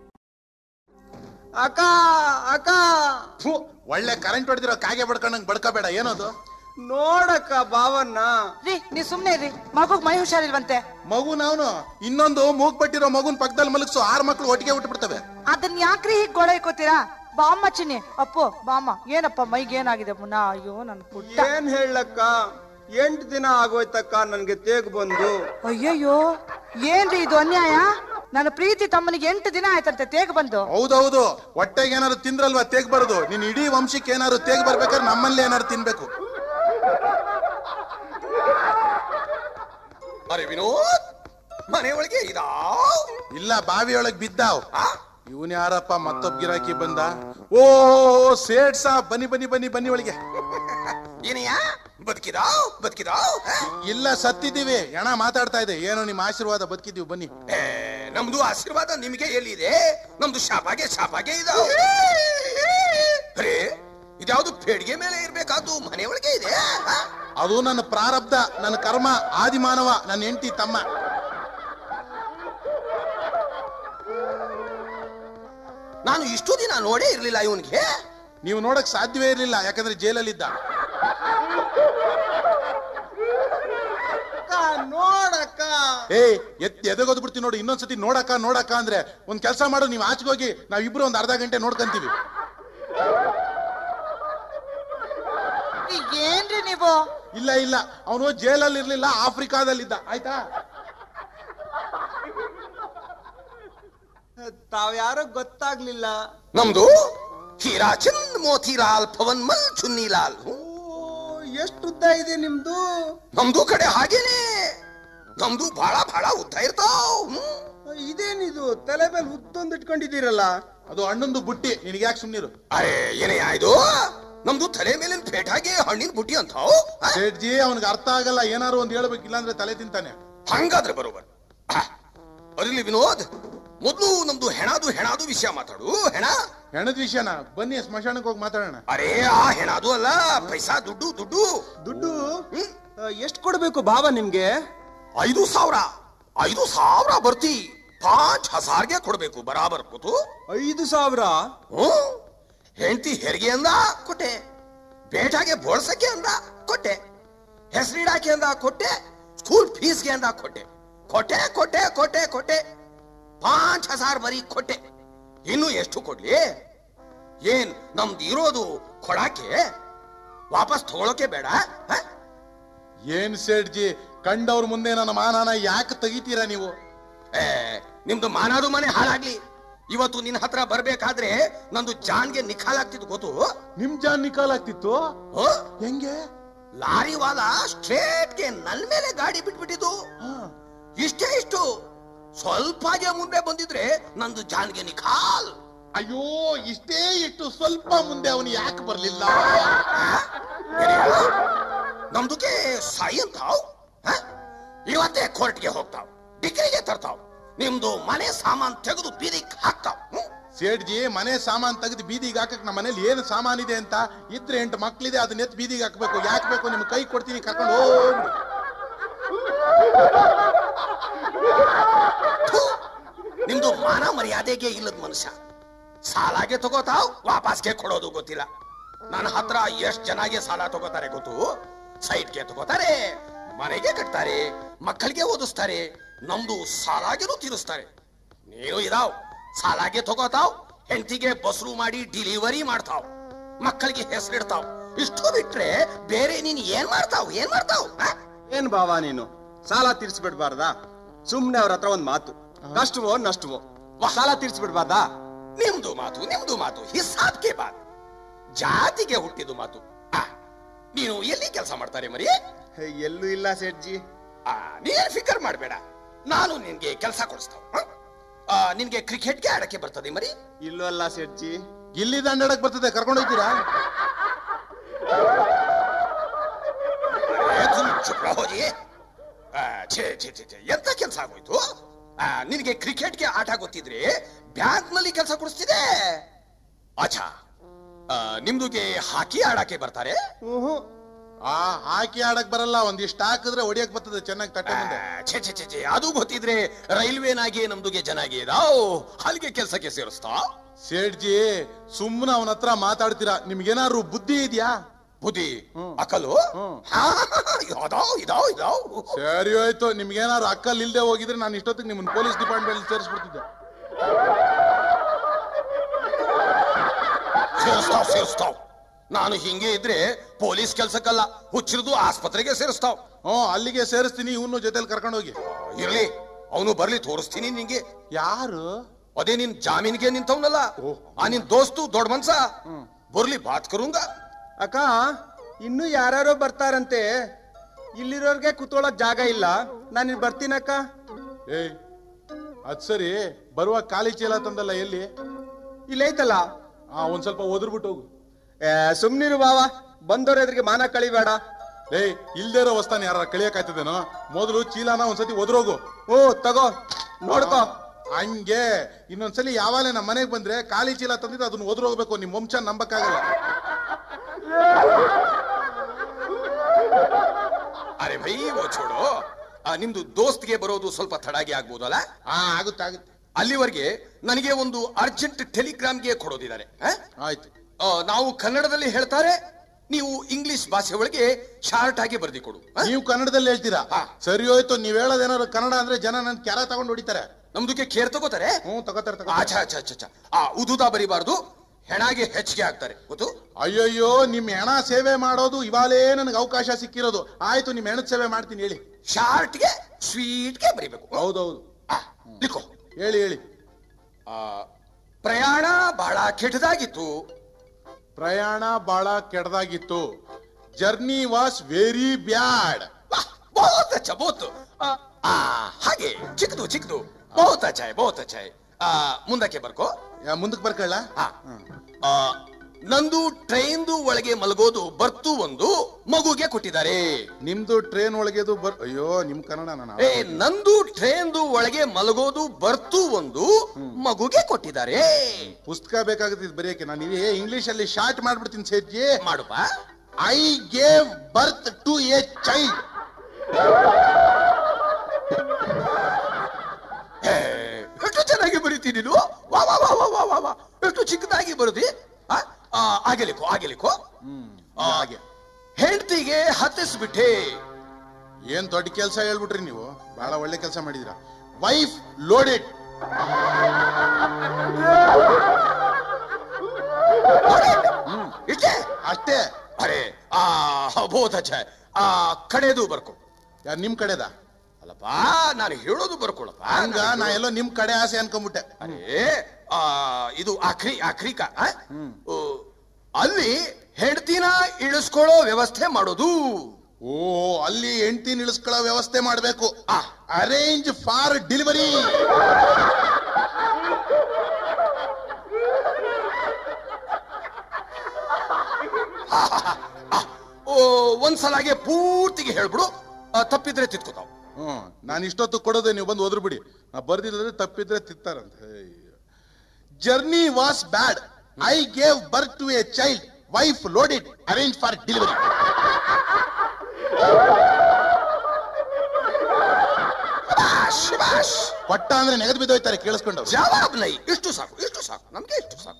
E: ಅಕ್ಕ ಅಕ್ಕ
B: ಒಳ್ಳೆ ಕರೆಂಟ್ ಹೊಡೆದಿರೋ ಕಾಗೆ ಬಡ್ಕೊಂಡಂಗ್ ಬಡ್ಕೋಬೇಡ ಏನದು
E: ನೋಡಕ್ಕ ಭಾವನ್ನ
C: ರೀ ನೀ ಸುಮ್ನೆ ರೀ ಮಗುಗ್ ಮೈ ಹುಷಾರಿಲ್ವಂತೆ
B: ಮಗು ನಾವನು ಇನ್ನೊಂದು ಮೂಗ್ ಪಟ್ಟಿರೋ ಮಗುನ್ ಪಕ್ಕದಲ್ಲಿ ಮಲಗಿಸು ಆರು ಮಕ್ಳು ಒಟ್ಟಿಗೆ ಬಿಟ್ಬಿಡ್ತವೆ
C: ಅದನ್ ಯಾಕ್ರಿ ಹೀಗ್ ಗೊಳೈಕೋತೀರಾ ಬಾಮ್ಮ ಚಿನ್ನಿ ಅಪ್ಪು ಬಾಮ್ಮ ಏನಪ್ಪ ಮೈಗೆ ಏನಾಗಿದೆ ಮುನ್ನ ಅಯ್ಯೋ ನನ್ ಪುಟ್ಟ
E: ಏನ್ ಹೇಳಕ್ಕ ಎಂಟು ದಿನ ಆಗೋಯ್ತಕ್ಕ ನನ್ಗೆ ತೇಗ್ ಬಂದು
C: ಅಯ್ಯಯ್ಯೋ ಏನ್ರಿ ಇದು ಅನ್ಯಾಯ ನನ್ನ ಪ್ರೀತಿ ತಮ್ಮನಿಗೆ ಎಂಟು ದಿನ ಆಯ್ತಂತೆ ತೇಗ ಬಂದು
B: ಹೌದೌದು ಹೊಟ್ಟೆಗೆ ಏನಾದ್ರು ತಿಂದ್ರಲ್ವಾ ತೇಗ್ ಬರೋದು ನಿನ್ ಇಡೀ ವಂಶಕ್ಕೆ ಏನಾದ್ರು ತೇಗ್ ಬರ್ಬೇಕಾದ್ರೆ ನಮ್ಮಲ್ಲಿ ಏನಾದ್ರು ತಿನ್ಬೇಕು
F: ಅರೆ ವಿನೋದ್ ಮನೆ ಒಳಗೆ ಇದಾವ್
B: ಇಲ್ಲ ಬಾವಿಯೊಳಗ್ ಬಿದ್ದಾವ್ ಇವನ್ ಯಾರಪ್ಪ ಮತ್ತೊಬ್ಬ ಗಿರಾಕಿ ಬಂದ ಓ ಸೇಡ್ ಸಾ ಬನ್ನಿ ಬನ್ನಿ ಬನ್ನಿ ಬನ್ನಿ ಒಳಗೆ
F: ಏನಯ್ಯ ಬದುಕಿದಾವ್ ಬದುಕಿದಾವ್ ಹ?
B: ಇಲ್ಲ ಸತ್ತಿದ್ದೀವಿ ಹೆಣ ಮಾತಾಡ್ತಾ ಇದೆ ಏನೋ ನಿಮ್ಮ ಆಶೀರ್ವಾದ ಬದುಕಿದೀವಿ ಬನ್ನಿ
F: ಏ, ನಮ್ದು ಆಶೀರ್ವಾದ ನಿಮಗೆ ಎಲ್ಲಿದೆ ನಮ್ದು ಶಾಪಾಗೆ ಶಾಪಾಗೆ ಇದಾವ್ ಅರೆ ಇದ್ಯಾವ್ದು ಪೇಡಿಗೆ ಮೇಲೆ ಇರ್ಬೇಕಾದ್ದು ಮನೆ ಒಳಗೆ ಇದೆ ಹ?
B: ಅದು ನನ್ನ ಪ್ರಾರಬ್ಧ ನನ್ನ ಕರ್ಮ ಆದಿಮಾನವ ನನ್ನ ಹೆಂಡತಿ ತಮ್ಮ
F: ನಾನು ಇಷ್ಟು ದಿನ ನೋಡೇ ಇರ್ಲಿಲ್ಲ ಇವನ್ಗೆ
B: ನೀವು ನೋಡಕ್ ಸಾಧ್ಯವೇ ಇರಲಿಲ್ಲ ಯಾಕಂದ್ರೆ ಜೈಲಲ್ಲಿದ್ದ
E: ನೋಡಕ್ಕ
B: ಏ ಎತ್ತಿ ಎದೆಗೋದ್ ಬಿಡ್ತೀವಿ ನೋಡಿ ಇನ್ನೊಂದ್ಸತಿ ನೋಡಕ್ಕ ನೋಡಕ್ಕ ಅಂದ್ರೆ ಒಂದ್ ಕೆಲಸ ಮಾಡು ನೀವು ಆಚೆಗೆ ಹೋಗಿ ನಾವಿಬ್ರು ಒಂದ್ ಅರ್ಧ ಗಂಟೆ ನೋಡ್ಕಂತೀವಿ
C: ಏನ್ರಿ ನೀವು
B: ಇಲ್ಲ ಇಲ್ಲ ಅವನು ಜೈಲಲ್ಲಿ ಇರ್ಲಿಲ್ಲ ಆಫ್ರಿಕಾದಲ್ಲಿದ್ದ ಆಯ್ತಾ
E: ತಾವ್ ಯಾರೋ ಗೊತ್ತಾಗ್ಲಿಲ್ಲ
F: ನಮ್ದು ಹೀರಾಚಂದ್ ಮೋತಿಲಾಲ್ ಪವನ್ ಮಲ್ ಚುನ್ನಿಲಾಲ್ ಹ್ಮ್.
E: ಎಷ್ಟು ಉದ್ದ ಇದೆ ನಿಮ್ದು
F: ನಮ್ದು ಕಡೆ ಹಾಗೇನೆ ನಮ್ದು ಬಹಳ ಬಹಳ ಉದ್ದ ಇರ್ತಾವ್ ಹ್ಮ್.
E: ಇದೇನಿದು ತಲೆ ಮೇಲೆ ಉದ್ದೊಂದು ಇಟ್ಕೊಂಡಿದ್ದೀರಲ್ಲ
B: ಅದು ಹಣ್ಣೊಂದು ಬುಟ್ಟಿ ನಿನಗೆ ಯಾಕೆ ಸುಮ್ನಿರು
F: ಅರೆ ಏನೇ ಆಯ್ದು ನಮ್ದು ತಲೆ ಮೇಲಿನ ಪೇಟಾಗೆ ಹಣ್ಣಿನ ಬುಟ್ಟಿ ಅಂತಾವ್ ಆ,
B: ಸೇಠ್ಜಿ ಅವನಿಗೆ ಅರ್ಥ ಆಗಲ್ಲ ಏನಾರು ಒಂದ್ ಹೇಳ್ಬೇಕು ಇಲ್ಲಾಂದ್ರೆ ತಲೆ ತಿಂತಾನೆ
F: ಹಂಗಾದ್ರೆ ಬರೋಬರ್ ಆ, ಅದಿರ್ಲಿ ವಿನೋದ್ ಮೊದ್ಲು ನಮ್ದು ಹೆಣದು ಹೆಣದು ವಿಷಯ ಮಾತಾಡು ಹೆಣ
B: ಹೆಣದ ವಿಷಯನ ಬನ್ನಿ ಸ್ಮಶಾನಕ್ಕೆ ಹೋಗಿ ಮಾತಾಡೋಣ
F: ಅರೇ ಆ ಹೆಣದು ಅಲ್ಲ ಪೈಸಾ ದುಡ್ಡು ದುಡ್ಡು
E: ದುಡ್ಡು
F: ಹ್ಮ್?
E: ಎಷ್ಟು ಕೊಡ್ಬೇಕು ಭಾವ ನಿಮ್ಗೆ
F: ಐದು ಸಾವಿರ ಐದು ಸಾವಿರ ಬರ್ತಿ ಪಾಂಚ್ ಹಸಾರ್ಗೆ ಕೊಡ್ಬೇಕು ಬರಾಬರ್ ಕೂತು
E: ಐದು ಸಾವಿರ
F: ಹ್ಮ್ ಹೆಂಡತಿ ಹೆರಿಗೆ ಅಂದ ಕೊಟ್ಟೆ ಬೇಟಾಗೆ ಬೋಳ್ಸಕ್ಕೆ ಅಂದ ಕೊಟ್ಟೆ ಹೆಸರಿಡಾಕೆ ಅಂದ ಕೊಟ್ಟೆ ಸ್ಕೂಲ್ ಫೀಸ್ಗೆ ಅಂದ ಕೊಟ್ಟೆ ಕೊಟ್ಟೆ ಕೊಟ್ಟೆ ಕೊಟ್ಟೆ ಕೊಟ್ಟೆ ಪಾಂಚ್ ಹಸಾರ್ ಬರೀ ಕೊಟ್ಟೆ ಇನ್ನು ಎಷ್ಟು ಕೊಡ್ಲಿ ಏನ್ ನಮ್ದು ಇರೋದು ಕೊಡಾಕೆ ವಾಪಸ್ ತಗೊಳಕ್ಕೆ ಬೇಡ ಹ?
B: ಏನ್ ಸೇಡ್ಜಿ ಕಂಡವ್ರ ಮುಂದೆ ನನ್ನ ಮಾನನ ಯಾಕೆ ತೆಗಿತೀರಾ ನೀವು
F: ಏ, ನಿಮ್ದು ಮಾನಾದು ಮನೆ ಹಾಳಾಗ್ಲಿ ಇವತ್ತು ನಿನ್ ಹತ್ರ ಬರ್ಬೇಕಾದ್ರೆ ನಂದು ಜಾನ್ಗೆ ನಿಖಾಲಾಗ್ತಿದ್ದು ಗೊತ್ತು
B: ನಿಮ್ ಜಾನ್ ನಿಕಾಲ್ ಆಗ್ತಿತ್ತು
F: ಓ,
B: ಹೆಂಗೆ
F: ಲಾರಿ ವಾಲ ಸ್ಟ್ರೇಟ್ಗೆ ನನ್ ಮೇಲೆ ಗಾಡಿ ಬಿಟ್ಬಿಟ್ಟಿದ್ದು ಇಷ್ಟೇ ಇಷ್ಟು ಸ್ವಲ್ಪಗೆ ಮುಂದೆ ಬಂದಿದ್ರೆ ನಂದು ಜಾನ್ಗೆ ನಿಖಾಲ್
B: ಅಯ್ಯೋ ಇಷ್ಟೇ ಇಟ್ಟು ಸ್ವಲ್ಪ ಮುಂದೆ ಅವನು ಯಾಕೆ ಬರ್ಲಿಲ್ಲ
F: ನಮ್ದುಕ್ಕೆ ಸಾಯಿ ಅಂತಾವ್ ಹ? ಇವತ್ತೇ ಕೋರ್ಟ್ಗೆ ಹೋಗ್ತಾವ್ ಡಿಗ್ರಿಗೆ ತರ್ತಾವ್ ನಿಮ್ದು ಮನೆ ಸಾಮಾನ್ ತೆಗೆದು ಬೀದಿಗೆ ಹಾಕ್ತಾವ್ ಹ್ಮ್?
B: ಸೇಡ್ಜಿ ಮನೆ ಸಾಮಾನ್ ತೆಗೆದು ಬೀದಿಗೆ ಹಾಕಕ್ ನಮ್ಮ ಮನೇಲಿ ಏನು ಸಾಮಾನ್ ಇದೆ ಅಂತ ಇದ್ರೆ ಎಂಟು ಮಕ್ಳಿದೆ ಅದನ್ನ ಎತ್ತು ಬೀದಿಗೆ ಹಾಕ್ಬೇಕು ಯಾಕೆ ಬೇಕು ನಿಮ್ ಕೈ ಕೊಡ್ತೀನಿ ಕರ್ಕೊಂಡು ಹೋಗ್ಬಿಡಿ
F: ಥು, ನಿಮ್ದು ಮಾನ ಮರ್ಯಾದೆಗೆ ಇಲ್ಲದ ಮನುಷ್ಯ ಸಾಲಾಗೆ ತಗೋತಾವ್ ವಾಪಸ್ಗೆ ಕೊಡೋದು ಗೊತ್ತಿಲ್ಲ ನನ್ನ ಹತ್ರ ಎಷ್ಟ್ ಜನಾಗೆ ಸಾಲ ತಗೋತಾರೆ ಗೊತ್ತು ಸೈಟ್ಗೆ ತಗೋತಾರೆ ಮನೆಗೆ ಕಟ್ತಾರೆ ಮಕ್ಕಳಿಗೆ ಓದಿಸ್ತಾರೆ ನಮ್ದು ಸಾಲಾಗೆನೂ ತೀರಿಸ್ತಾರೆ ನೀನು ಇದಾವ್ ಸಾಲಾಗೆ ತಗೋತಾವ್ ಹೆಂಡತಿಗೆ ಬಸ್ರು ಮಾಡಿ ಡಿಲಿವರಿ ಮಾಡ್ತಾವ್ ಮಕ್ಕಳಿಗೆ ಹೆಸರಿಡ್ತಾವ್ ಇಷ್ಟು ಬಿಟ್ರೆ ಬೇರೆ ನೀನ್ ಏನ್ ಮಾಡ್ತಾವ್ ಏನ್ ಮಾಡ್ತಾವ್ ಆ?
E: ಏನ್ ಬಾವ ನೀನು ಸಾಲ ತೀರ್ಸ್ಬಿಡ್ಬಾರ್ದಾ ಸುಮ್ನೆ ಅವ್ರ ಹತ್ರ ಒಂದ್ ಮಾತು ಕಷ್ಟವೋ ನಷ್ಟವೋ ಸಾಲ ತೀರ್ಸ್ಬಿಡ್ಬಾರ್ದಾ
F: ನಿಮ್ದು ಮಾತು ನಿಮ್ದು ಮಾತು ಹಿಸಾಬ್ಗೆ ಬಾತ್ ಜಾತಿಗೆ ಹುಟ್ಟಿದು ಮಾತು ಆ, ನೀನು ಎಲ್ಲಿ ಕೆಲಸ ಮಾಡ್ತಾರೆ ಮರಿ
E: ಹೇ, ಎಲ್ಲೂ ಇಲ್ಲ ಸೇಠ್ಜಿ
F: ಆ, ನೀನ್ ಫಿಕರ್ ಮಾಡಬೇಡ ನಾನು ನಿನ್ಗೆ ಕೆಲಸ ಕೊಡಿಸ್ತಾವ ನಿನ್ಗೆ ಕ್ರಿಕೆಟ್ಗೆ ಆಡಕ್ಕೆ ಬರ್ತದೆ ಮರಿ
E: ಇಲ್ಲೂ ಅಲ್ಲ ಸೇಠ್ಜಿ
B: ಗಿಲ್ಲಿ ದಂಡಾಡಕ್ ಬರ್ತದೆ ಕರ್ಕೊಂಡು ಹೋಗ್ತೀರಾ
F: ಏ, ತುಮ್ ಚುಪ್ ರಹೋ ಜಿ. ಆ, ಛೇ ಛೇ ಛೇ ಛೇ, ಎಂತ ಕೆಲಸ ಆಗೋಯ್ತು ಆ, ನಿನಗೆ ಕ್ರಿಕೆಟ್ಗೆ ಆಟ ಗೊತ್ತಿದ್ರೆ ಬ್ಯಾಂಕ್ ನಲ್ಲಿ ಕೆಲಸ ಕೊಡಿಸ್ತಿದೆ ಅಚ್ಚಾ ಆ, ನಿಮ್ದುಗೆ ಹಾಕಿ ಆಡಕ್ಕೆ ಬರ್ತಾರೆ
E: ಹ್ಮ್
B: ಆ ಹಾಕಿ ಆಡಕ್ ಬರಲ್ಲ ಒಂದಿಷ್ಟು ಹಾಕಿದ್ರೆ ಹೊಡಿಯಕ್ ಬರ್ತದೆ ಚೆನ್ನಾಗಿ ತಟ್ಟೆ ಮುಂದೆ
F: ಆ, ಛೇ ಛೇ ಛೇ ಛೇ ಅದು ಗೊತ್ತಿದ್ರೆ ರೈಲ್ವೇನಾಗಿ ನಮ್ದುಗೆ ಜನಾಗಿ ಇದಾವ್ ಅಲ್ಲಿಗೆ ಕೆಲಸಕ್ಕೆ ಸೇರಿಸ್ತಾ
B: ಸೇಡ್ಜಿ ಸುಮ್ಮನೆ ಅವನ ಹತ್ರ ಮಾತಾಡ್ತೀರಾ ನಿಮ್ಗೇನಾದ್ರು ಬುದ್ಧಿ ಇದೆಯಾ
F: ಬುದ್ಧಿ ಅಕಲು ಹಾ, ಇದಾವ್ ಇದಾವ್ ಇದಾವ್
B: ಸರಿ ಹೋಯ್ತು ನಿಮ್ಗೇನಾದ್ರು ಅಕ್ಕಲ್ ಇಲ್ದೆ ಹೋಗಿದ್ರೆ ನಾನು ಇಷ್ಟೊತ್ತಿಗೆ ನಿಮ್ಮನ್ನ ಪೊಲೀಸ್ ಡಿಪಾರ್ಟ್ಮೆಂಟ್ ಸೇರಿಸ್ಬಿಡ್ತಿದ್ದೆ
F: ಸೇರಿಸ್ತಾವ್ ಸೇರಿಸ್ತಾವ್ ನಾನು ಹಿಂಗೆ ಇದ್ರೆ ಪೊಲೀಸ್ ಕೆಲ್ಸಕ್ಕಲ್ಲ ಹುಚ್ಚಿರಿದು ಆಸ್ಪತ್ರೆಗೆ ಸೇರಿಸ್ತಾವ್
B: ಹ್ಮ್ ಅಲ್ಲಿಗೆ ಸೇರಿಸ್ತೀನಿ ಇವನು ಜೊತೆಲಿ ಕರ್ಕೊಂಡು ಹೋಗಿ
F: ಇರ್ಲಿ ಅವನು ಬರ್ಲಿ ತೋರಿಸ್ತೀನಿ ನಿಂಗೆ
B: ಯಾರು
F: ಅದೇ ನಿನ್ ಜಾಮೀನ್ಗೆ ನಿಂತವ್ನಲ್ಲ ಆ ನಿನ್ ದೋಸ್ತು ದೊಡ್ಡ ಮನ್ಸ ಬರ್ಲಿ ಬಾತ್ ಕರುಂಗ
E: ಅಕ್ಕ ಇನ್ನು ಯಾರ್ಯಾರೋ ಬರ್ತಾರಂತೆ ಇಲ್ಲಿರೋರ್ಗೆ ಕುತ್ಕೊಳ್ಳೋಕ್ ಜಾಗ ಇಲ್ಲ ನಾನು ಇಲ್ಲಿ ಬರ್ತೀನಕ್ಕ
B: ಏಯ್ ಅದ್ ಸರಿ ಬರುವ ಖಾಲಿ ಚೀಲ ತಂದಲ್ಲ ಎಲ್ಲಿ
E: ಇಲ್ಲೈತಲ್ಲ
B: ಆ ಒಂದ್ ಸ್ವಲ್ಪ ಒದರ್ಬಿಟ್ಟು ಹೋಗು
E: ಏ, ಸುಮ್ನಿರು ಬಾವ ಬಂದವ್ರ ಎದುರಿಗೆ ಮಾನ ಕಳಿಬೇಡ
B: ಏಯ್ ಇಲ್ದೇ ಇರೋ ವಸ್ತಾನ ಯಾರ ಕಳಿಯಕ್ಕಾಯ್ತದೇನೋ ಮೊದಲು ಚೀಲನ ಒಂದ್ಸತಿ ಒದ್ರೋಗು
E: ಓ ತಗೋ ನೋಡ್ಕೋ
B: ಹಂಗೆ ಇನ್ನೊಂದ್ಸಲಿ ಯಾವಾಗಲೇ ನಮ್ಮ ಮನೆಗೆ ಬಂದ್ರೆ ಖಾಲಿ ಚೀಲ ತಂದಿದ್ದು ಅದನ್ನ ಒದ್ರೋಗ್ಬೇಕು ನಿಮ್ ವಂಶ ನಂಬಕ್ಕಾಗಲ್ಲ
F: ಅರೆ ಭೈ ಓ ಛೋಡೋ ಆ, ನಿಮ್ದು ದೋಸ್ತ್ಗೆ ಬರೋದು ಸ್ವಲ್ಪ ತಡಾಗಿ ಆಗ್ಬೋದಲ್ಲ
B: ಹಾ ಆಗುತ್ತೆ ಆಗುತ್ತೆ
F: ಅಲ್ಲಿವರೆಗೆ ನನಗೆ ಒಂದು ಅರ್ಜೆಂಟ್ ಟೆಲಿಗ್ರಾಮ್ಗೆ ಕೊಡೋದಿದ್ದಾರೆ ಆ?
B: ಆಯ್ತು
F: ಆ, ನಾವು ಕನ್ನಡದಲ್ಲಿ ಹೇಳ್ತಾರೆ ನೀವು ಇಂಗ್ಲಿಷ್ ಭಾಷೆ ಒಳಗೆ ಶಾರ್ಟ್ ಆಗಿ ಬರ್ದಿ ಕೊಡು ಆ?
B: ನೀವು ಕನ್ನಡದಲ್ಲಿ ಹೇಳ್ತೀರಾ
F: ಹಾ.
B: ಸರಿ ಹೋಯ್ತು ನೀವ್ ಹೇಳೋದೇನಾದ್ರು ಕನ್ನಡ ಅಂದ್ರೆ ಜನ ನನ್ ಕ್ಯಾರ ತಗೊಂಡು ಹೊಡಿತಾರೆ
F: ನಮ್ದಕ್ಕೆ ಕೇರ್ ತಗೋತಾರೆ
B: ಹ್ಞೂ ತಗೋತಾರೆ ತಗೋ
F: ಆಚಾ ಆಚಾ ಆಚಾ ಆಚಾ. ಆ ಉದುದ ಬರಿಬಾರ್ದು ಹೆಣಾಗೆ ಹೆಚ್ಚಿಗೆ ಆಗ್ತಾರೆ ಗೊತ್ತು
B: ಅಯ್ಯಯ್ಯೋ ನಿಮ್ ಹೆಣ ಸೇವೆ ಮಾಡೋದು ಇವಾಗಲೇ ನನಗೆ ಅವಕಾಶ ಸಿಕ್ಕಿರೋದು ಆಯ್ತು ನಿಮ್ ಹೆಣದ ಸೇವೆ ಮಾಡ್ತೀನಿ ಹೇಳಿ
F: ಶಾರ್ಟ್ಗೆ ಸ್ವೀಟ್ಗೆ ಬರಿಬೇಕು
B: ಹೌದೌದು
F: ಆ, ಲಿಖೋ
B: ಹೇಳಿ ಹೇಳಿ
F: ಆ, ಪ್ರಯಾಣ ಬಹಳ ಕೆಟ್ಟದಾಗಿತ್ತು
B: ಪ್ರಯಾಣ ಬಹಳ ಕೆಟ್ಟದಾಗಿತ್ತು ಜರ್ನಿ ವಾಸ್ ವೆರಿ ಬ್ಯಾಡ್
F: ವಾಹ್, ಬಹುತ್ ಅಚ್ಚ ಬಹುತ್ ಆ, ಆ, ಹಾಗೆ ಚಿಕ್ಕದು ಚಿಕ್ಕದು ಬಹುತ್ ಅಚ್ಚ ಹೈ, ಬಹುತ್ ಅಚ್ಚ ಹೈ. ಆ, ಮುಂದಕ್ಕೆ ಬರ್ಕೋ
B: ಮುಂದಕ್ಕೆ ಬರ್ಕೊಳ್ಳ
F: ಆ, ಆ, ನಂದು ಟ್ರೈನ್ದು ಒಳಗೆ ಮಲಗೋದು ಬರ್ತು ಒಂದು ಮಗುಗೆ ಕೊಟ್ಟಿದ್ದಾರೆ
B: ನಿಮ್ದು ಟ್ರೈನ್ ಒಳಗೆದು ಬರ್ ಅಯ್ಯೋ ನಿಮ್ ಕನ್ನಡ ನಾನು
F: ಏ ನಂದು ಟ್ರೈನ್ದು ಒಳಗೆ ಮಲಗೋದು ಬರ್ತು ಒಂದು ಮಗುಗೆ ಕೊಟ್ಟಿದ್ದಾರೆ
B: ಪುಸ್ತಕ ಬೇಕಾಗುತ್ತೆ ಇದು ಬರೆಯಕ್ಕೆ ನಾನು ಇವೇ ಇಂಗ್ಲಿಷ್ ಅಲ್ಲಿ ಶಾರ್ಟ್ ಮಾಡ್ಬಿಡ್ತೀನಿ ಸೇಜ್ಜಿ
F: ಮಾಡುಪ್ಪ
B: I gave birth to a child
F: ಏ, ಎಷ್ಟು ಚೆನ್ನಾಗಿ ಬರೀತೀನಿ ನೀನು ವಾ ವಾ ವಾ ವಾ ವಾ ವಾ ವಾ ಎಷ್ಟು ಚಿಕ್ಕದಾಗಿ ಬರುದಿ ಆ, ಆ, ಹಾಗೆ ಲಿಖೋ ಹಾಗೆ ಲಿಖೋ ಆ,
B: ಹಾಗೆ
F: ಹೆಂಡ್ತಿಗೆ ಹತ್ತಿಸ್ಬಿಟ್ಟೆ
B: ಏನ್ ದೊಡ್ಡ ಕೆಲಸ ಹೇಳ್ಬಿಟ್ರಿ ನೀವು ಬಹಳ ಒಳ್ಳೆ ಕೆಲಸ ಮಾಡಿದಿರ ವೈಫ್ ಲೋಡೆಡ್
F: ಇಷ್ಟೇ
B: ಅಷ್ಟೇ
F: ಅರೆ ಆ ಬಹುತ್ ಅಚ್ಚ ಆ ಕಡೆದು ಬರ್ಕೊ
B: ಯಾರ್ ನಿಮ್ ಕಡೆದ
F: ಅಲ್ಲಪ್ಪ ನಾನು ಹೇಳೋದು ಬರ್ಕೊಳಪ್ಪ
B: ಹಂಗ ನಾ ಎಲ್ಲೋ ನಿಮ್ ಕಡೆ ಆಸೆ ಅನ್ಕೊಂಬಿಟ್ಟೆ
F: ಅರೆ ಆ ಇದು ಆಖ್ರಿ ಆಖ್ರಿಕ ಆ? ಓ, ಅಲ್ಲಿ ಹೆಂಡತಿನ ಇಳಿಸ್ಕೊಳ್ಳೋ ವ್ಯವಸ್ಥೆ ಮಾಡೋದು
B: ಓ ಅಲ್ಲಿ ಹೆಂಡತಿ ನಿಲ್ಲಿಸ್ಕೊಳ್ಳೋ ವ್ಯವಸ್ಥೆ ಮಾಡ್ಬೇಕು ಅರೇಂಜ್ ಫಾರ್ ಡೆಲಿವರಿ
F: ಓ ಒಂದ್ಸಲಾಗೆ ಪೂರ್ತಿಗೆ ಹೇಳ್ಬಿಡು ಆ, ತಪ್ಪಿದ್ರೆ ತಿತ್ಕೋತಾವ್
B: ಹ್ಮ್ ನಾನು ಇಷ್ಟೊತ್ತು ಕೊಡೋದೆ ನೀವು ಬಂದು ಓದ್ರ ಬಿಡಿ ನಾ ಬರ್ದಿಲ್ಲದ್ರೆ ತಪ್ಪಿದ್ರೆ ತಿತ್ತಾರಂತ journey was bad I gave birth to a child wife loaded arrange for delivery
F: ಶಬಾಷ್, ಶಬಾಷ್.
B: ಕೊಟ್ಟ ಅಂದ್ರೆ ನೆಗೆದು ಬಿದ್ದೋಯ್ತಾರೆ ಕೇಳಿಸ್ಕೊಂಡು
F: ಜವಾಬ್ ನೈ ಇಷ್ಟು ಸಾಕು ಇಷ್ಟು ಸಾಕು ನಮ್ಗೆ ಇಷ್ಟು ಸಾಕು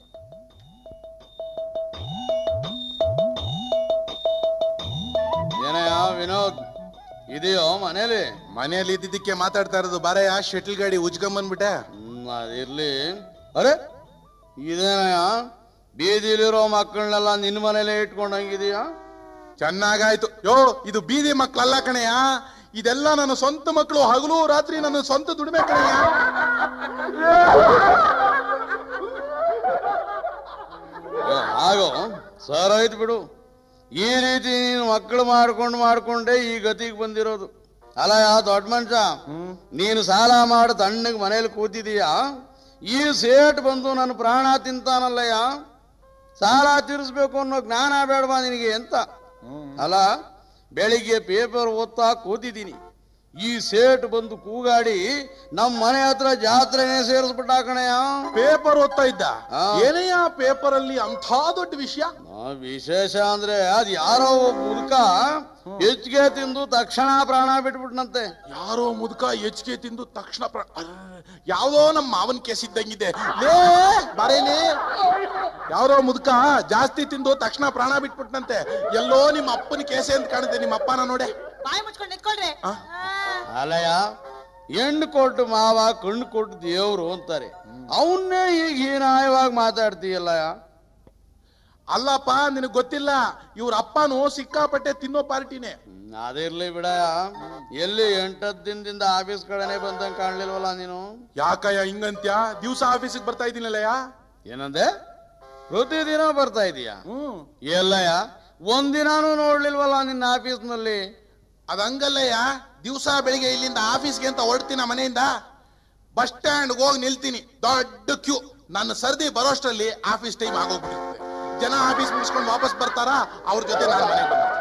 A: ಏನಯ್ಯ ವಿನೋದ್ ಇದೆಯೋ ಮನೇಲಿ
B: ಮನೆಯಲ್ಲಿ ಇದ್ದಿದ್ದಕ್ಕೆ ಮಾತಾಡ್ತಾ ಇರೋದು ಬಾರಯ್ಯ ಶೆಟ್ಲ್ ಗಾಡಿ ಉಜ್ಕೊಂಬಂದ್ಬಿಟ್ಟೆ
A: ಹ್ಮ್, ಅದಿರ್ಲಿ ಅರೆ ಇದೇನಯ್ಯ ಬೀದಿಲಿರೋ ಮಕ್ಕಳನ್ನೆಲ್ಲ ನಿನ್ನ ಮನೇಲೆ ಇಟ್ಕೊಂಡಂಗಿದೀಯಾ
B: ಚೆನ್ನಾಗಾಯ್ತು ಯೋ ಇದು ಬೀದಿ ಮಕ್ಕಳಲ್ಲ ಕಣಯ್ಯ ಇದೆಲ್ಲ ನನ್ನ ಸ್ವಂತ ಮಕ್ಕಳು ಹಗಲು ರಾತ್ರಿ ನನ್ನ ಸ್ವಂತ ದುಡಿಮೆ ಕಣಯ್ಯ
A: ಏ, ಹಾಗೋ ಸರ್ ಆಯ್ತು ಬಿಡು ಈ ರೀತಿ ನೀನು ಮಕ್ಕಳು ಮಾಡ್ಕೊಂಡು ಮಾಡ್ಕೊಂಡೇ ಈ ಗತಿಗೆ ಬಂದಿರೋದು ಅಲ್ಲ ಯಾ ದೊಡ್ಡ ಮನುಷ್ಯ ನೀನು ಸಾಲ ಮಾಡಿ ತಣ್ಣಗೆ ಮನೇಲಿ ಕೂತಿದೀಯಾ ಈ ಸೇಟ್ ಬಂದು ನನ್ನ ಪ್ರಾಣ ತಿಂತಾನಲ್ಲಯ್ಯ ಸಾಲ ತೀರಿಸ್ಬೇಕು ಅನ್ನೋ ಜ್ಞಾನ ಬೇಡವಾ ನಿನಗೆ ಅಂತ ಅಲ್ಲ ಬೆಳಿಗ್ಗೆ ಪೇಪರ್ ಓದ್ತಾ ಕೂತಿದ್ದೀನಿ ಈ ಸೇಟ್ ಬಂದು ಕೂಗಾಡಿ ನಮ್ಮ ಮನೆ ಹತ್ರ ಜಾತ್ರೆನೇ ಸೇರಿಸ್ಬಿಟ್ಟ ಕಣಯ್ಯ
B: ಪೇಪರ್ ಓದ್ತಾ ಇದ್ದ
A: ಹಾ.
B: ಏನಯ್ಯ ಪೇಪರ್ ಅಲ್ಲಿ ಅಂಥ ದೊಡ್ಡ ವಿಷಯ
A: ಆ, ವಿಶೇಷ ಅಂದ್ರೆ ಅದ್ ಯಾರೋ ಒಬ್ಬ ಮುದುಕ ಹೆಚ್ಚಿಗೆ ತಿಂದು ತಕ್ಷಣ ಪ್ರಾಣ ಬಿಟ್ಬಿಟ್ನಂತೆ
B: ಯಾರೋ ಮುದುಕ ಹೆಚ್ಚಿಗೆ ತಿಂದು ತಕ್ಷಣ ಪ್ರ- ಅರ್ರ್, ಯಾವ್ದೋ ನಮ್ಮ ಮಾವನ್ ಕೇಸ್ ಇದ್ದಂಗಿದೆ ಲೇ ಬರೇಲಿ ಯಾರೋ ಮುದುಕ ಜಾಸ್ತಿ ತಿಂದು ತಕ್ಷಣ ಪ್ರಾಣ ಬಿಟ್ಬಿಟ್ನಂತೆ ಎಲ್ಲೋ ನಿಮ್ಮ ಅಪ್ಪನ ಕೇಸೆ ಅಂತ ಕಾಣುತ್ತೆ ನಿಮ್ಮ ಅಪ್ಪನ ನೋಡೆ
G: ಬಾಯಿ ಮುಚ್ಕೊಂಡು ನಿಂತ್ಕೊಳ್ರಿ
B: ಆ?
A: ಅಲಯ ಹೆಣ್ಣು ಕೊಟ್ಟು ಮಾವ ಕಣ್ಣು ಕೊಟ್ಟು ದೇವ್ರು ಅಂತಾರೆ ಅವನ್ನೇ ಈಗ ಹೀನಾಯವಾಗಿ ಮಾತಾಡ್ತೀಯಲ್ಲ
B: ಅಲ್ಲಪ್ಪ ನಿನಗ್ ಗೊತ್ತಿಲ್ಲ ಇವ್ರ ಅಪ್ಪನು ಸಿಕ್ಕಾಪಟ್ಟೆ ತಿನ್ನೋ ಪಾರ್ಟಿನೇ
A: ಹ್ಮ್, ಅದಿರ್ಲಿ ಬಿಡ ಎಲ್ಲಿ ಎಂಟತ್ತು ದಿನದಿಂದ ಆಫೀಸ್ ಕಡೆನೆ ಬಂದಂಗೆ ಕಾಣ್ಲಿಲ್ವಲ್ಲ ನೀನು
B: ಯಾಕಯ್ಯ ಹಿಂಗಂತ್ಯ ದಿವ್ಸ ಆಫೀಸಿಗೆ ಬರ್ತಾ ಇದ್ದೀನಲ್ಲಯ್ಯ
A: ಏನಂದೆ ಪ್ರತಿದಿನ ಬರ್ತಾ ಇದೀಯಾ
B: ಹ್ಮ್
A: ಎಲ್ಲಯ್ಯ ಒಂದಿನಾನು ನೋಡ್ಲಿಲ್ವಲ್ಲ ನಿನ್ನ ಆಫೀಸ್ನಲ್ಲಿ
B: ಅದಂಗಲ್ಲಯ್ಯ ದಿವಸ ಬೆಳಿಗ್ಗೆ ಇಲ್ಲಿಂದ ಆಫೀಸ್ಗೆ ಅಂತ ಹೊರಡ್ತೀನಿ ಮನೆಯಿಂದ ಬಸ್ ಸ್ಟ್ಯಾಂಡ್ ಹೋಗಿ ನಿಲ್ತೀನಿ ದೊಡ್ಡ ಕ್ಯೂ ನನ್ನ ಸರ್ದಿ ಬರೋಷ್ಟರಲ್ಲಿ ಆಫೀಸ್ ಟೈಮ್ ಆಗೋಗ್ಬಿಟ್ಟಿರುತ್ತೆ ಜನ ಆಫೀಸ್ ಮುಗಿಸ್ಕೊಂಡು ವಾಪಸ್ ಬರ್ತಾರಾ ಅವ್ರ ಜೊತೆ ನಾನು ಮನೆಗೆ ಬಂದ್ಬಿಡ್ತೀನಿ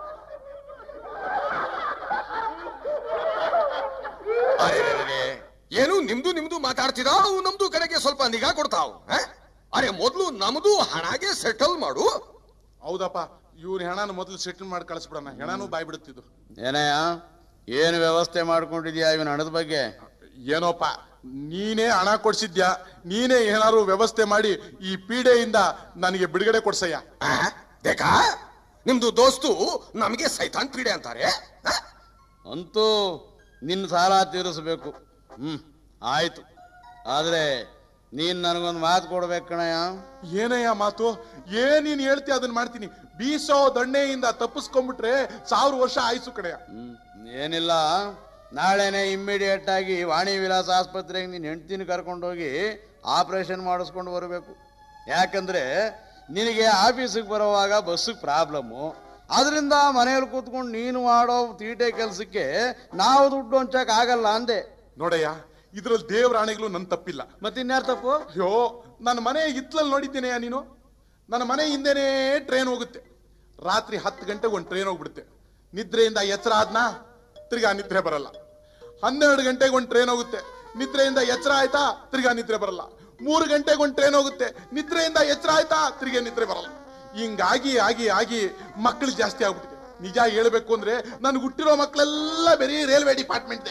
F: ಅರೆ, ಅರೆ, ಅರೆ. ಏನು ನಿಮ್ದು ನಿಮ್ದು ಮಾತಾಡ್ತಿದ ಅವು ನಮ್ದು ಕಡೆಗೆ ಸ್ವಲ್ಪ ನಿಗಾ ಕೊಡ್ತಾವ್ ಆ? ಅರೆ ಮೊದ್ಲು ನಮ್ದು ಹಣಗೆ ಸೆಟಲ್ ಮಾಡು
B: ಹೌದಪ್ಪ ಇವ್ರ ಹೆಣನ ಮೊದಲು ಸೆಟಲ್ ಮಾಡಿ ಕಳಿಸ್ಬಿಡೋಣ ಹೆಣನೂ ಬಾಯ್ ಬಿಡುತ್ತಿದ್ದು
A: ಏನಯ್ಯ ಏನು ವ್ಯವಸ್ಥೆ ಮಾಡ್ಕೊಂಡಿದ್ಯಾ ಇವನ್ ಹಣದ ಬಗ್ಗೆ
B: ಏನೋಪ್ಪ ನೀನೇ ಹಣ ಕೊಡ್ಸಿದ್ಯಾ ನೀನೇ ಏನಾದ್ರು ವ್ಯವಸ್ಥೆ ಮಾಡಿ ಈ ಪೀಡೆಯಿಂದ ನನಗೆ ಬಿಡುಗಡೆ ಕೊಡ್ಸಯ್ಯ
F: ಆ? ದೇಕಾ ನಿಮ್ದು ದೋಸ್ತು ನಮಗೆ ಸೈತಾನ್ ಪೀಡೆ ಅಂತಾರೆ ಆ?
A: ಅಂತೂ ನಿನ್ನ ಸಾಲ ತೀರಿಸ್ಬೇಕು ಹ್ಮ್ ಆಯ್ತು ಆದ್ರೆ ನೀನ್ ನನಗೊಂದು ಮಾತು ಕೊಡ್ಬೇಕು ಕಣಯ್ಯ
B: ಏನಯ್ಯ ಮಾತು ಏನ್ ನೀನ್ ಹೇಳ್ತಿ ಅದನ್ನ ಮಾಡ್ತೀನಿ ಬೀಸೋ ದಣ್ಣೆಯಿಂದ ತಪ್ಪಿಸ್ಕೊಂಡ್ಬಿಟ್ರೆ ಸಾವಿರ ವರ್ಷ ಆಯ್ಸು ಕಡೆಯ
A: ಹ್ಮ್ ಏನಿಲ್ಲ ನಾಳೆನೆ ಇಮ್ಮಿಡಿಯೇಟ್ ಆಗಿ ವಾಣಿ ವಿಲಾಸ ಆಸ್ಪತ್ರೆಗೆ ನೀನ್ ಹೆಂಡ್ತಿನ ಕರ್ಕೊಂಡೋಗಿ ಆಪರೇಷನ್ ಮಾಡಿಸ್ಕೊಂಡು ಬರಬೇಕು ಯಾಕಂದ್ರೆ ನಿನಗೆ ಆಫೀಸಿಗೆ ಬರುವಾಗ ಬಸ್ಸಿಗೆ ಪ್ರಾಬ್ಲಮ್ಮು ಅದರಿಂದ ಮನೆಯಲ್ಲಿ ಕೂತ್ಕೊಂಡು ನೀನು ಮಾಡೋ ತೀಟೆ ಕೆಲಸಕ್ಕೆ ನಾವು ದುಡ್ಡು ಹೊಂಚಕ್ ಆಗಲ್ಲ ಅಂದೆ
B: ನೋಡಯ್ಯ ಇದ್ರಲ್ಲಿ ದೇವರಾಣೆಗಳು ನನ್ ತಪ್ಪಿಲ್ಲ
A: ಮತ್ತಿನ್ಯಾರು ತಪ್ಪು
B: ಅಯ್ಯೋ ನನ್ನ ಮನೆ ಹಿತ್ಲಲ್ಲಿ ನೋಡಿದ್ದೇನೆಯಾ ನೀನು ನನ್ನ ಮನೆ ಹಿಂದೆನೇ ಟ್ರೈನ್ ಹೋಗುತ್ತೆ ರಾತ್ರಿ ಹತ್ತು ಗಂಟೆಗೆ ಒಂದು ಟ್ರೈನ್ ಹೋಗ್ಬಿಡುತ್ತೆ ನಿದ್ರೆಯಿಂದ ಎಚ್ಚರ ಆದ್ನಾ ತಿರ್ಗಾ ನಿದ್ರೆ ಬರಲ್ಲ ಹನ್ನೆರಡು ಗಂಟೆಗೆ ಒಂದು ಟ್ರೈನ್ ಹೋಗುತ್ತೆ ನಿದ್ರೆಯಿಂದ ಎಚ್ಚರ ಆಯ್ತಾ ತಿರ್ಗಾ ನಿದ್ರೆ ಬರಲ್ಲ ಮೂರು ಗಂಟೆಗೆ ಒಂದು ಟ್ರೈನ್ ಹೋಗುತ್ತೆ ನಿದ್ರೆಯಿಂದ ಎಚ್ಚರ ಆಯ್ತಾ ತಿರ್ಗಾ ನಿದ್ರೆ ಬರಲ್ಲ ಹಿಂಗಾಗಿ ಆಗಿ ಆಗಿ ಮಕ್ಕಳು ಜಾಸ್ತಿ ಆಗ್ಬಿಟ್ಟಿದೆ ನಿಜ ಹೇಳ್ಬೇಕು ಅಂದ್ರೆ ನನ್ಗೆ ಹುಟ್ಟಿರೋ ಮಕ್ಕಳೆಲ್ಲ ಬರೀ ರೈಲ್ವೆ ಡಿಪಾರ್ಟ್ಮೆಂಟ್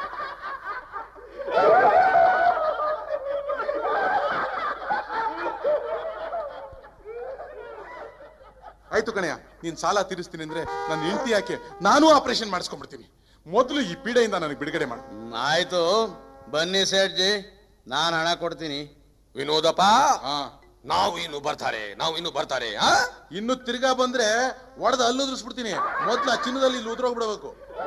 B: ಆಯ್ತು ಕಣಯ್ಯ ನೀನ್ ಸಾಲ ತೀರಿಸ್ತೀನಿ ಅಂದ್ರೆ ನನ್ನ ಹೆಂಡತಿ ಯಾಕೆ ನಾನು ಆಪರೇಷನ್ ಮಾಡಿಸ್ಕೊಂಡ್ಬಿಡ್ತೀನಿ ಮೊದಲು ಈ ಪೀಡೆಯಿಂದ ನನಗೆ ಬಿಡುಗಡೆ ಮಾಡು
A: ಹ್ಮ್, ಆಯ್ತು ಬನ್ನಿ ಸೇಠ್ಜಿ ನಾನು ಹಣ ಕೊಡ್ತೀನಿ
F: ವಿನೋದಪ್ಪ
B: ಹಾ
F: ನಾವು ಇನ್ನು ಬರ್ತಾರೆ ನಾವು ಇನ್ನು ಬರ್ತಾರೆ ಆ
B: ಇನ್ನು ತಿರ್ಗಾ ಬಂದ್ರೆ ಒಡೆದ ಹಲ್ಲು ಉದುರಿಸ್ಬಿಡ್ತೀನಿ ಮೊದ್ಲು ಆ ಚಿನ್ನದಲ್ಲಿ ಇಲ್ಲಿ ಉದ್ರೋಗ್ಬಿಡ್ಬೇಕು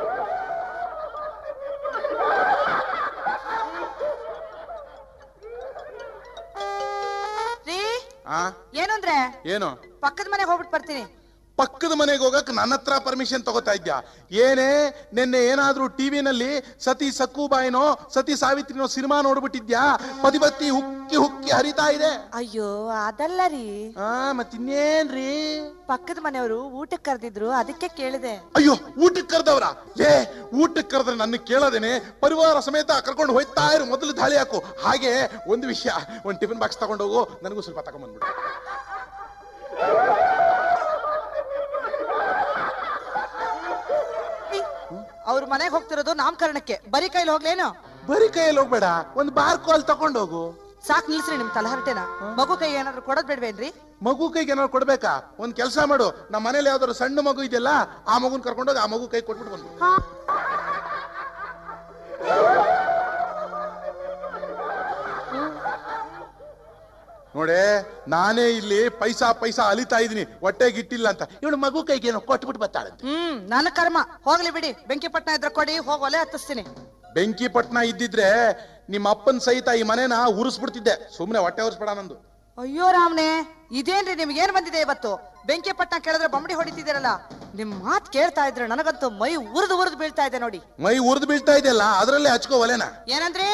C: ರೀ
B: ಆ
C: ಏನಂದ್ರೆ
B: ಏನು
C: ಪಕ್ಕದ ಮನೆಗೆ ಹೋಗ್ಬಿಟ್ಟು ಬರ್ತೀನಿ
B: ಪಕ್ಕದ ಮನೆಗೆ ಹೋಗಕ್ ನನ್ನ ಹತ್ರ ಪರ್ಮಿಷನ್ ತಗೋತಾ ಇದ್ಯಾ ಏನೇ ನಿನ್ನೆ ಏನಾದ್ರೂ ಟಿವಿನಲ್ಲಿ ಸತಿ ಸಕ್ಕುಬಾಯಿನೋ ಸತಿ ಸಾವಿತ್ರಿನೋ ಸಿನಿಮಾ ನೋಡ್ಬಿಟ್ಟಿದ್ಯಾ ಪದಿಬತ್ತಿ ಹುಕ್ಕಿ ಹುಕ್ಕಿ ಹರಿತಾ ಇದೆ
C: ಅಯ್ಯೋ ಅದಲ್ಲ ರೀ
B: ಆ ಮತ್ತಿನ್ನೇನ್ರಿ
C: ಪಕ್ಕದ ಮನೆಯವರು ಊಟಕ್ಕೆ ಕರೆದಿದ್ರು ಅದಕ್ಕೆ ಕೇಳಿದೆ
B: ಅಯ್ಯೋ ಊಟಕ್ಕೆ ಕರೆದವ್ರ ಏ ಊಟಕ್ಕೆ ಕರೆದ್ರೆ ನನ್ನ ಕೇಳದೇನೆ ಪರಿವಾರ ಸಮೇತ ಕರ್ಕೊಂಡು ಹೋಯ್ತಾ ಇರು ಮೊದಲು ದಾಳಿ ಹಾಕು ಹಾಗೆ ಒಂದು ವಿಷಯ ಒಂದು ಟಿಫಿನ್ ಬಾಕ್ಸ್ ತಗೊಂಡೋಗು ನನಗೂ ಸ್ವಲ್ಪ ತಗೊಂಡ್ಬಂದ್ಬಿಡು
C: ಅವ್ರ ಮನೆಗೆ ಹೋಗ್ತಿರೋದು ನಾಮಕರಣಕ್ಕೆ ಬರೀ ಕೈಲಿ ಹೋಗ್ಲೇನು
B: ಬರೀ ಕೈಯಲ್ಲಿ ಹೋಗ್ಬೇಡ ಒಂದು ಬಾರ್ ಕಾಲ್ ತಗೊಂಡೋಗು
C: ಸಾಕ್ ನಿಲ್ಸ್ರಿ ನಿಮ್ ತಲಹರಟೆನ ಮಗು ಕೈ ಏನಾದ್ರು ಕೊಡೋದ್ ಬೇಡ್ವೇನ್ರಿ
B: ಮಗು ಕೈಗೆ ಏನಾದ್ರು ಕೊಡ್ಬೇಕಾ ಒಂದ್ ಕೆಲಸ ಮಾಡು ನಮ್ಮ ಮನೇಲಿ ಯಾವ್ದಾದ್ರು ಸಣ್ಣ ಮಗು ಇದೆಯಲ್ಲ ಆ ಮಗುನ್ ಕರ್ಕೊಂಡೋಗಿ ಆ ಮಗು ಕೈ ಕೊಟ್ಬಿಟ್ಟು ಬಂದ್ಬಿಡು ನೋಡೆ ನಾನೇ ಇಲ್ಲಿ ಪೈಸಾ ಪೈಸಾ ಅಲಿತಾ ಇದೀನಿ ಹೊಟ್ಟೆಗೆ ಇಟ್ಟಿಲ್ಲ ಅಂತ ಇವಳು ಮಗು ಕೈಗೆ ಏನೋ ಕೊಟ್ಬಿಟ್ಟು ಬರ್ತಾಳಂತೆ
C: ಹ್ಮ್ ನನ್ನ ಕರ್ಮ ಹೋಗ್ಲಿ ಬಿಡಿ ಬೆಂಕಿಪಟ್ನ ಇದ್ರ ಕೊಡಿ ಹೋಗ್ ಒಲೆ ಹತ್ತಿಸ್ತೀನಿ
B: ಬೆಂಕಿ ಪಟ್ನ ಇದ್ದಿದ್ರೆ ನಿಮ್ಮ ಅಪ್ಪನ್ ಸಹಿತ ಈ ಮನೇನ ಉರಿಸ್ಬಿಡ್ತಿದ್ದೆ ಸುಮ್ನೆ ಹೊಟ್ಟೆ ಉರಿಸ್ಬೇಡ ನಂದು
C: ಅಯ್ಯೋ ರಾಮ್ನೆ ಇದೇನ್ರಿ ನಿಮ್ಗೆ ಏನ್ ಬಂದಿದೆ ಇವತ್ತು ಬೆಂಕಿ ಪಟ್ನ ಕೇಳಿದ್ರೆ ಬಂಬಡಿ ಹೊಡಿತಿದ್ದೀರಲ್ಲ ನಿಮ್ ಮಾತ್ ಕೇಳ್ತಾ ಇದ್ರೆ ನನಗಂತೂ ಮೈ ಉರಿದು ಉರಿದು ಬೀಳ್ತಾ ಇದೆ ನೋಡಿ
B: ಮೈ ಉರಿದು ಬೀಳ್ತಾ ಇದೆಯಲ್ಲ ಅದರಲ್ಲೇ ಹಚ್ಕೋ ಒಲೆನ
C: ಏನಂದ್ರಿ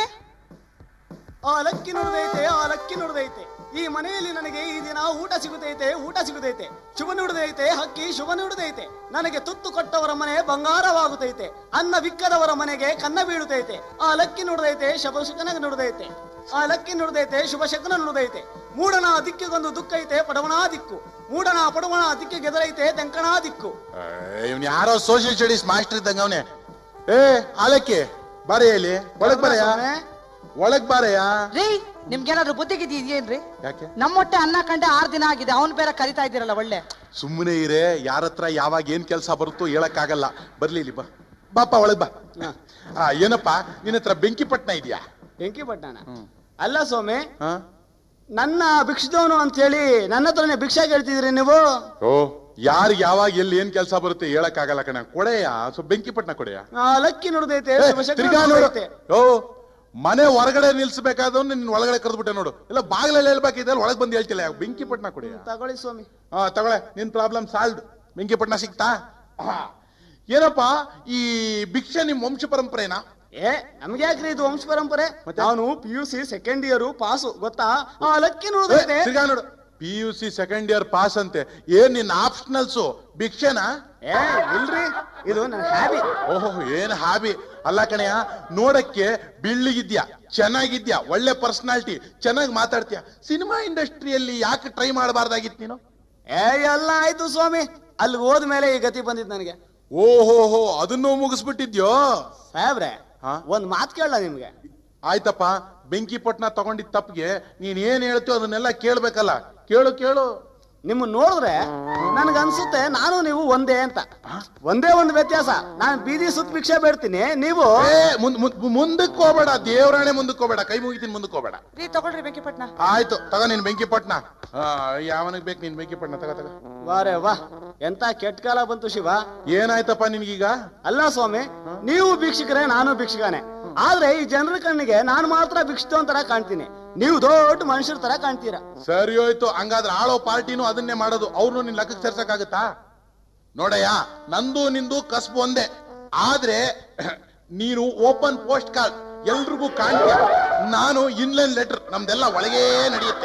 G: ಆ ಲಕ್ಕಿ ನುಡಿದೈತೆ ಆ ಲಕ್ಕಿ ನುಡಿದೈತೆ ಈ ಮನೆಯಲ್ಲಿ ನನಗೆ ಈ ದಿನ ಊಟ ಸಿಗುತ್ತೈತೆ ಊಟ ಸಿಗುತ್ತೈತೆ ಶುಭ ನುಡಿದೈತೆ ಹಕ್ಕಿ ಶುಭ ನುಡಿದೈತೆ ನನಗೆ ತುತ್ತು ಕೊಟ್ಟವರ ಮನೆ ಬಂಗಾರವಾಗುತ್ತೈತೆ ಅನ್ನ ಬಿಕ್ಕದವರ ಮನೆಗೆ ಕನ್ನ ಬೀಳುತ್ತೈತೆ ಆ ಲಕ್ಕಿ ನುಡಿದೈತೆ ಶುಭ ಶಕನ ನುಡಿದೈತೆ ಆ ಲಕ್ಕಿ ನುಡಿದೈತೆ ಶುಭ ಶಕನ ನುಡಿದೈತೆ ಮೂಡನ ದಿಕ್ಕಿಗೊಂದು ದುಃಖ ಐತೆ ಪಡವಣ ದಿಕ್ಕು ಮೂಡನ ಪಡವಣ ದಿಕ್ಕಿಗೆ ಎದುರೈತೆ ತೆಂಕಣ ದಿಕ್ಕು
B: ಇವನ್ ಯಾರೋ ಸೋಷಿಯಲ್ ಸ್ಟಡೀಸ್ ಮಾಸ್ಟರ್ ಇದ್ದಂಗ ಅವನೇ ಏ ಆಲಕ್ಕಿ ಬಾರಯ್ಯ ಇಲ್ಲಿ ಒಳಗ್ ಬರಯ್ಯ
G: ಸ್ವಾಮಿ.
B: ಒಳಗ್ ಬಾರಯ್ಯ
C: ರೀ ನಿಮ್ಗೇನಾದ್ರು ಬುದ್ಧಿಗಿದ್ದಿ ಇದೆಯೇನ್ರಿ
B: ಯಾಕೆ
C: ನಮ್ಮ ಹೊಟ್ಟೆ ಅನ್ನ ಕಂಡೆ ಆರ್ ದಿನ ಆಗಿದೆ ಅವನ್ ಬೇರೆ ಕರಿತಾ ಇದ್ದೀರಲ್ಲ ಒಳ್ಳೆ
B: ಸುಮ್ಮನೆ ಇರೇ ಯಾರ ಹತ್ರ ಯಾವಾಗ ಏನ್ ಕೆಲಸ ಬರುತ್ತೋ ಹೇಳಕ್ಕಾಗಲ್ಲ ಬರ್ಲಿ ಇಲ್ಲಿ ಬಾ ಬಾಪ ಒಳಗ್ ಬಾ ಆ ಏನಪ್ಪ ನಿನ್ನ ಹತ್ರ ಬೆಂಕಿ ಪಟ್ನ ಇದೆಯಾ
G: ಬೆಂಕಿ ಪಟ್ಟಣ ಅಲ್ಲ ಸ್ವಾಮಿ
B: ಹಾ
G: ನನ್ನ ಭಿಕ್ಷದವನು ಅಂತ ಹೇಳಿ ನನ್ನ ಹತ್ರನೇ ಭಿಕ್ಷಾ ಕೇಳ್ತಿದ್ರಿ ನೀವು
B: ಓ ಯಾರು ಯಾವಾಗ ಎಲ್ಲಿ ಏನ್ ಕೆಲಸ ಬರುತ್ತೆ ಹೇಳಕ್ಕಾಗಲ್ಲ ಕಣ ಕೊಡೆಯ ಸ್ವಲ್ಪ ಬೆಂಕಿ ಪಟ್ನ ಕೊಡೆಯ
G: ಆ ಲಕ್ಕಿ ನುಡಿದೈತೆ
B: ಏ,
G: ಶುಭ ಶಕುನ
B: ತಿರ್ಗಾ ನೋಡು
G: ನುಡಿದೈತೆ.
B: ಓ ಮನೆ ಹೊರಗಡೆ ನಿಲ್ಸ್ಬೇಕಾದವ್ ನಿನ್ ಒಳಗಡೆ ಕರೆದ್ಬಿಟ್ಟೆ ನೋಡು ಇಲ್ಲ ಬಾಗಿಲಲ್ಲಿ ಹೇಳ್ಬೇಕಿದ್ರೆ ಒಳಗ್ ಬಂದು ಹೇಳ್ತಿಲ್ಲ ಯಾಕೆ ಬೆಂಕಿ ಪಟ್ನ ಕೊಡೆಯ
G: ತಗೊಳ್ಳಿ ಸ್ವಾಮಿ
B: ಹಾ ತಗೊಳೆ ನಿನ್ ಪ್ರಾಬ್ಲಮ್ ಸಾಲ್ವ್ ಬೆಂಕಿ ಪಟ್ನ ಸಿಕ್ತಾ ಹಾ. ಏನಪ್ಪಾ ಈ ಭಿಕ್ಷೆ ನಿಮ್ ವಂಶ ಪರಂಪರೆನಾ
G: ಏ ನಮ್ಗೆ ಯಾಕ್ರಿ ಇದು ವಂಶ ಪರಂಪರೆ
B: ಮತ್ತೆ?
G: ನಾನು P U C second year pass ಗೊತ್ತಾ ಆ ಲಕ್ಕಿ
B: ಏ,
G: ನುಡಿದೈತೆ
B: ತಿರ್ಗಾ ನೋಡು P U C second year pass ಅಂತೆ ಏನ್ ನಿನ್ ಆಪ್ಷನಲ್ಸು ಭಿಕ್ಷೆನಾ
G: ಏ ಇಲ್ರಿ ಇದು ನನ್ನ ಹ್ಯಾಬಿ
B: ಓಹೋ ಏನ್ ಹಾಬಿ ಅಲ್ಲ ಕಣಯ್ಯ ನೋಡಕ್ಕೆ ಬಿಳ್ಳಿಗಿದ್ಯಾ ಚೆನ್ನಾಗಿದ್ಯಾ ಒಳ್ಳೆ ಪರ್ಸನಾಲಿಟಿ ಚೆನ್ನಾಗಿ ಮಾತಾಡ್ತೀಯ ಸಿನಿಮಾ ಇಂಡಸ್ಟ್ರಿಯಲ್ಲಿ ಯಾಕೆ ಟ್ರೈ ಮಾಡಬಾರ್ದಾಗಿತ್ತು ನೀನು
G: ಏ ಎಲ್ಲ ಆಯ್ತು ಸ್ವಾಮಿ ಅಲ್ಲಿ ಹೋದ್ಮೇಲೆ ಈ ಗತಿ ಬಂದಿದ್ ನನಗೆ
B: ಓಹೋ ಹೋ ಅದನ್ನು ಮುಗಿಸ್ಬಿಟ್ಟಿದ್ಯೋ
G: ಸಾಹೇಬ್ರೆ
B: ಹಾ?
G: ಒಂದ್ ಮಾತ್ ಕೇಳಲ್ಲ ನಿಮ್ಗೆ
B: ಆಯ್ತಪ್ಪ ಬೆಂಕಿ ಪಟ್ನ ತಗೊಂಡಿದ್ ತಪ್ಪಿಗೆ ನೀನ್ ಏನ್ ಹೇಳ್ತೀಯೋ ಅದನ್ನೆಲ್ಲ ಕೇಳ್ಬೇಕಲ್ಲ ಕೇಳು ಕೇಳು
G: ನಿಮ್ಮ ನೋಡಿದ್ರೆ ನನ್ಗ ಅನ್ಸುತ್ತೆ ನಾನು ನೀವು ಒಂದೇ ಅಂತ ಒಂದೇ ಒಂದು ವ್ಯತ್ಯಾಸ ನಾನು ಬೀದಿ ಸುತ್ತ ಭಿಕ್ಷೆ ಬೇಡ್ತೀನಿ ನೀವು
B: ಏ ಮುಂದ್ ಮುಂದ್- ಮುಂದಕ್ಕೆ ಹೋಗ್ಬೇಡ ದೇವರಾಣೆ ಮುಂದಕ್ಕೆ ಹೋಗ್ಬೇಡ ಕೈ ಮುಗಿತೀನಿ ಮುಂದಕ್ಕೆ ಹೋಗ್ಬೇಡ
C: ರೀ ತಗೊಳ್ರಿ ಬೆಂಕಿಪಟ್ನ
B: ಆಯ್ತು ತಗೋ ನೀನ್ ಬೆಂಕಿ ಪಟ್ನ ಆ, ಯಾವನಿಗೆ ಬೇಕು ನೀನ್ ಬೆಂಕಿ ಪಟ್ನ ತಗೋ ತಗೋ
G: ವಾರೇ ವಾ ಎಂತ ಕೆಟ್ಟ ಕಾಲ ಬಂತು ಶಿವ
B: ಏನಾಯ್ತಪ್ಪ ನಿನ್ಗೀಗ
G: ಅಲ್ಲ ಸ್ವಾಮಿ ನೀವು ಭಿಕ್ಷುಕರೇ ನಾನು ಭಿಕ್ಷುಕನೇ ಆದ್ರೆ ಈ ಜನರ ಕಣ್ಣಿಗೆ ನಾನು ಮಾತ್ರ ಭಿಕ್ಷುತವನ್ ತರ ಕಾಣ್ತೀನಿ ನೀವು ದೊಡ್ಡ ಮನುಷ್ಯರ ತರ ಕಾಣ್ತೀರಾ
B: ಸರಿ ಹೋಯ್ತು ಹಂಗಾದ್ರೆ ಆಳೋ ಪಾರ್ಟಿನೂ ಅದನ್ನೇ ಮಾಡೋದು ಅವ್ರನ್ನು ನಿನ್ ಲೆಕ್ಕಕ್ಕೆ ಸೇರ್ಸಕ್ಕಾಗತ್ತಾ ನೋಡಯ್ಯ ನಂದು ನಿಂದು ಕಸ್ಬು ಒಂದೇ ಆದ್ರೆ ನೀನು ಓಪನ್ ಪೋಸ್ಟ್ ಕಾರ್ಡ್ ಎಲ್ರಿಗೂ ಕಾಣ್ತೀಯ ನಾನು ಇನ್ಲೈನ್ ಲೆಟರ್ ನಮ್ದೆಲ್ಲ ಒಳಗೇ ನಡೆಯುತ್ತೆ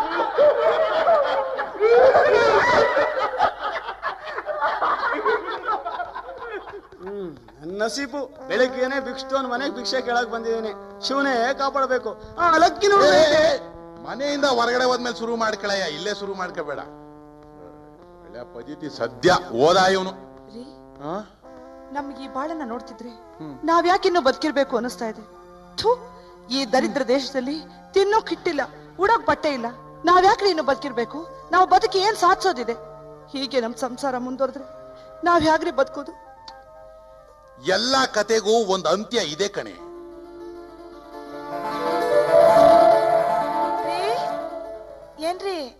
G: ನನ್ನ ನಸೀಬು ಬೆಳಿಗ್ಗೆನೆ ಭಿಕ್ಷುತವನ್ ಮನೆಗೆ ಭಿಕ್ಷೆ ಕೇಳಕ್ ಬಂದಿದ್ದೀನಿ ಶಿವನೇ ಕಾಪಾಡಬೇಕು ಆ ಲಕ್ಕಿ
B: ಏ,
G: ನೋಡಿ
B: ಏ, ಏ, ಮನೆಯಿಂದ ಹೊರಗಡೆ ಹೋದ್ಮೇಲೆ ಶುರು ಮಾಡ್ಕೊಳಯ್ಯ ಇಲ್ಲೇ ಶುರು ಮಾಡ್ಕೋಬೇಡ ಒಳ್ಳೆ ಪದ್ಧತಿ ಸದ್ಯ ಓದ ಇವನು
C: ರೀ
B: ಆ?
C: ನಮ್ಗೆ ಈ ಬಾಳನ್ನ ನೋಡ್ತಿದ್ರೆ ನಾವ್ ಯಾಕಿನ್ನು ಬದುಕಿರ್ಬೇಕು ಅನಿಸ್ತಾ ಇದೆ ಥು ಈ ದರಿದ್ರ ದೇಶದಲ್ಲಿ ತಿನ್ನೋಕ್ ಹಿಟ್ಟಿಲ್ಲ ಉಡೋಕ್ ಬಟ್ಟೆ ಇಲ್ಲ ನಾವ್ ಯಾಕ್ರಿ ಇನ್ನು ಬದುಕಿರ್ಬೇಕು ನಾವು ಬದುಕಿ ಏನ್ ಸಾಧಿಸೋದಿದೆ ಹೀಗೆ ನಮ್ ಸಂಸಾರ ಮುಂದುವರೆದ್ರೆ ನಾವ್ ಹೇಗ್ರಿ ಬದುಕೋದು
B: ಎಲ್ಲಾ ಕತೆಗೂ ಒಂದು ಅಂತ್ಯ ಇದೆ ಕಣೆ
C: ಏನ್ರಿ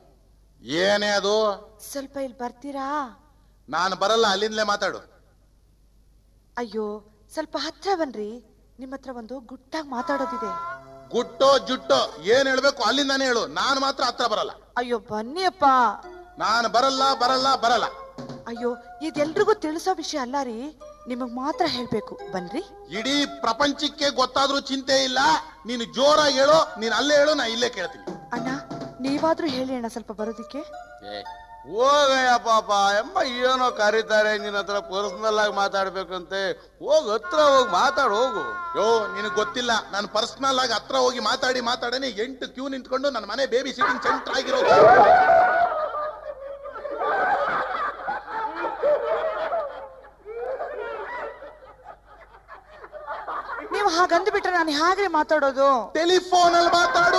B: ಏನೇ ಅದು
C: ಸ್ವಲ್ಪ ಇಲ್ಲಿ ಬರ್ತೀರಾ
B: ನಾನು ಬರಲ್ಲ ಅಲ್ಲಿಂದಲೇ ಮಾತಾಡು
C: ಅಯ್ಯೋ ಸ್ವಲ್ಪ ಹತ್ರ ಬನ್ರಿ ನಿಮ್ಮ ಹತ್ರ ಒಂದು ಗುಟ್ಟಾಗಿ ಮಾತಾಡೋದಿದೆ
B: ಗುಟ್ಟೋ ಜುಟ್ಟೋ ಏನ್ ಹೇಳ್ಬೇಕು ಅಲ್ಲಿಂದಾನೇ ಹೇಳು ನಾನು ಮಾತ್ರ ಹತ್ರ ಬರಲ್ಲ
C: ಅಯ್ಯೋ ಬನ್ನಿಯಪ್ಪ
B: ನಾನು ಬರಲ್ಲ ಬರಲ್ಲ ಬರಲ್ಲ
C: ಅಯ್ಯೋ ಇದೆಲ್ರಿಗೂ ತಿಳಿಸೋ ವಿಷಯ ಅಲ್ಲ ರೀ ನಿಮಗ್ ಮಾತ್ರ ಹೇಳ್ಬೇಕು ಬನ್ರಿ
B: ಇಡೀ ಪ್ರಪಂಚಕ್ಕೆ ಗೊತ್ತಾದ್ರೂ ಚಿಂತೆ ಇಲ್ಲ ನೀನು ಜೋರಾಗಿ ಹೇಳು ನೀನು ಅಲ್ಲೇ ಹೇಳು ನಾ ಇಲ್ಲೇ ಕೇಳ್ತೀನಿ
C: ಅಣ್ಣ ನೀವಾದ್ರೂ ಹೇಳಿ ಅಣ್ಣ ಸ್ವಲ್ಪ ಬರೋದಿಕ್ಕೆ
A: ಹೋಗಯ್ಯ ಪಾಪ ಎಮ್ಮ ಏನೋ ಕರೀತಾರೆ ನಿನ್ನ ಹತ್ರ ಪರ್ಸನಲ್ ಆಗಿ ಮಾತಾಡ್ಬೇಕಂತೆ ಹೋಗ್ ಹತ್ರ ಹೋಗಿ ಮಾತಾಡ್ ಹೋಗು
B: ಯೋ ನಿನಗ್ ಗೊತ್ತಿಲ್ಲ ನಾನು ಪರ್ಸನಲ್ ಆಗಿ ಹತ್ರ ಹೋಗಿ ಮಾತಾಡಿ ಮಾತಾಡನೆ ಎಂಟು ಕ್ಯೂ ನಿಂತ್ಕೊಂಡು ನನ್ನ ಮನೆ ಬೇಬಿ ಸಿಟಿಂಗ್ ಸೆಂಟರ್ ಆಗಿರೋದು
C: ನೀವು ಹಾಗಂದು ಬಿಟ್ರೆ ನಾನು ಹೇಗ್ರಿ ಮಾತಾಡೋದು
B: ಟೆಲಿಫೋನ್ ಅಲ್ಲಿ ಮಾತಾಡು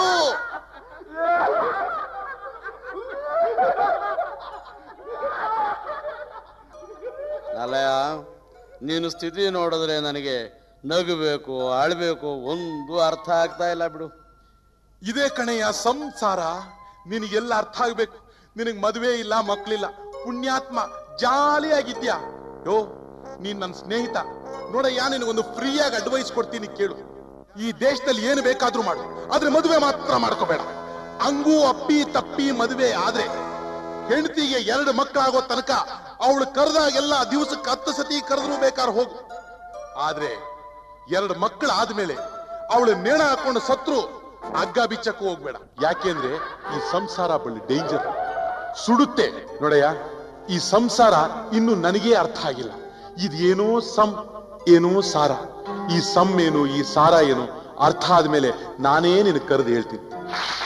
A: ಅಲ್ಲಯ್ಯ ನೀನು ಸ್ಥಿತಿ ನೋಡಿದ್ರೆ ನನಗೆ ನಗಬೇಕು ಅಳ್ಬೇಕು ಒಂದು ಅರ್ಥ ಆಗ್ತಾ ಇಲ್ಲ ಬಿಡು
B: ಇದೇ ಕಣೆಯ ಸಂಸಾರ ನಿನಗೆಲ್ಲ ಅರ್ಥ ಆಗ್ಬೇಕು ನಿನಗ್ ಮದುವೆ ಇಲ್ಲ ಮಕ್ಳಿಲ್ಲ ಪುಣ್ಯಾತ್ಮ ಜಾಲಿಯಾಗಿದ್ಯಾ ಯೋ ನೀನ್ ನನ್ನ ಸ್ನೇಹಿತ ನೋಡಯ್ಯ ನಿನಗೊಂದು ಫ್ರೀಯಾಗಿ ಅಡ್ವೈಸ್ ಕೊಡ್ತೀನಿ ಕೇಳು ಈ ದೇಶದಲ್ಲಿ ಏನು ಬೇಕಾದ್ರೂ ಮಾಡು ಆದ್ರೆ ಮದುವೆ ಮಾತ್ರ ಮಾಡ್ಕೋಬೇಡ ಹಂಗೂ ಅಪ್ಪಿ ತಪ್ಪಿ ಮದುವೆ ಆದ್ರೆ ಹೆಂಡತಿಗೆ ಎರಡು ಮಕ್ಕಳಾಗೋ ತನಕ ಅವಳು ಕರೆದಾಗೆಲ್ಲ ದಿವಸಕ್ಕೆ ಹತ್ತು ಸತಿ ಕರೆದ್ರು ಬೇಕಾದ್ರೆ ಹೋಗು ಆದ್ರೆ ಎರಡು ಮಕ್ಕಳು ಆದ್ಮೇಲೆ ಅವಳು ನೇಣ ಹಾಕೊಂಡು ಸತ್ರು ಹಗ್ಗ ಬಿಚ್ಚಕ್ಕೂ ಹೋಗ್ಬೇಡ ಯಾಕೆಂದ್ರೆ ಈ ಸಂಸಾರ ಬಳ್ಳಿ ಡೇಂಜರ್ ಸುಡುತ್ತೆ ನೋಡಯ್ಯ ಈ ಸಂಸಾರ ಇನ್ನು ನನಗೇ ಅರ್ಥ ಆಗಿಲ್ಲ ಇದೇನೋ ಸಂ ಏನೋ ಸಾರ ಈ ಸಮ್ ಏನು ಈ ಸಾರ ಏನು ಅರ್ಥ ಆದ್ಮೇಲೆ ನಾನೇ ನಿನಗೆ ಕರೆದು ಹೇಳ್ತೀನಿ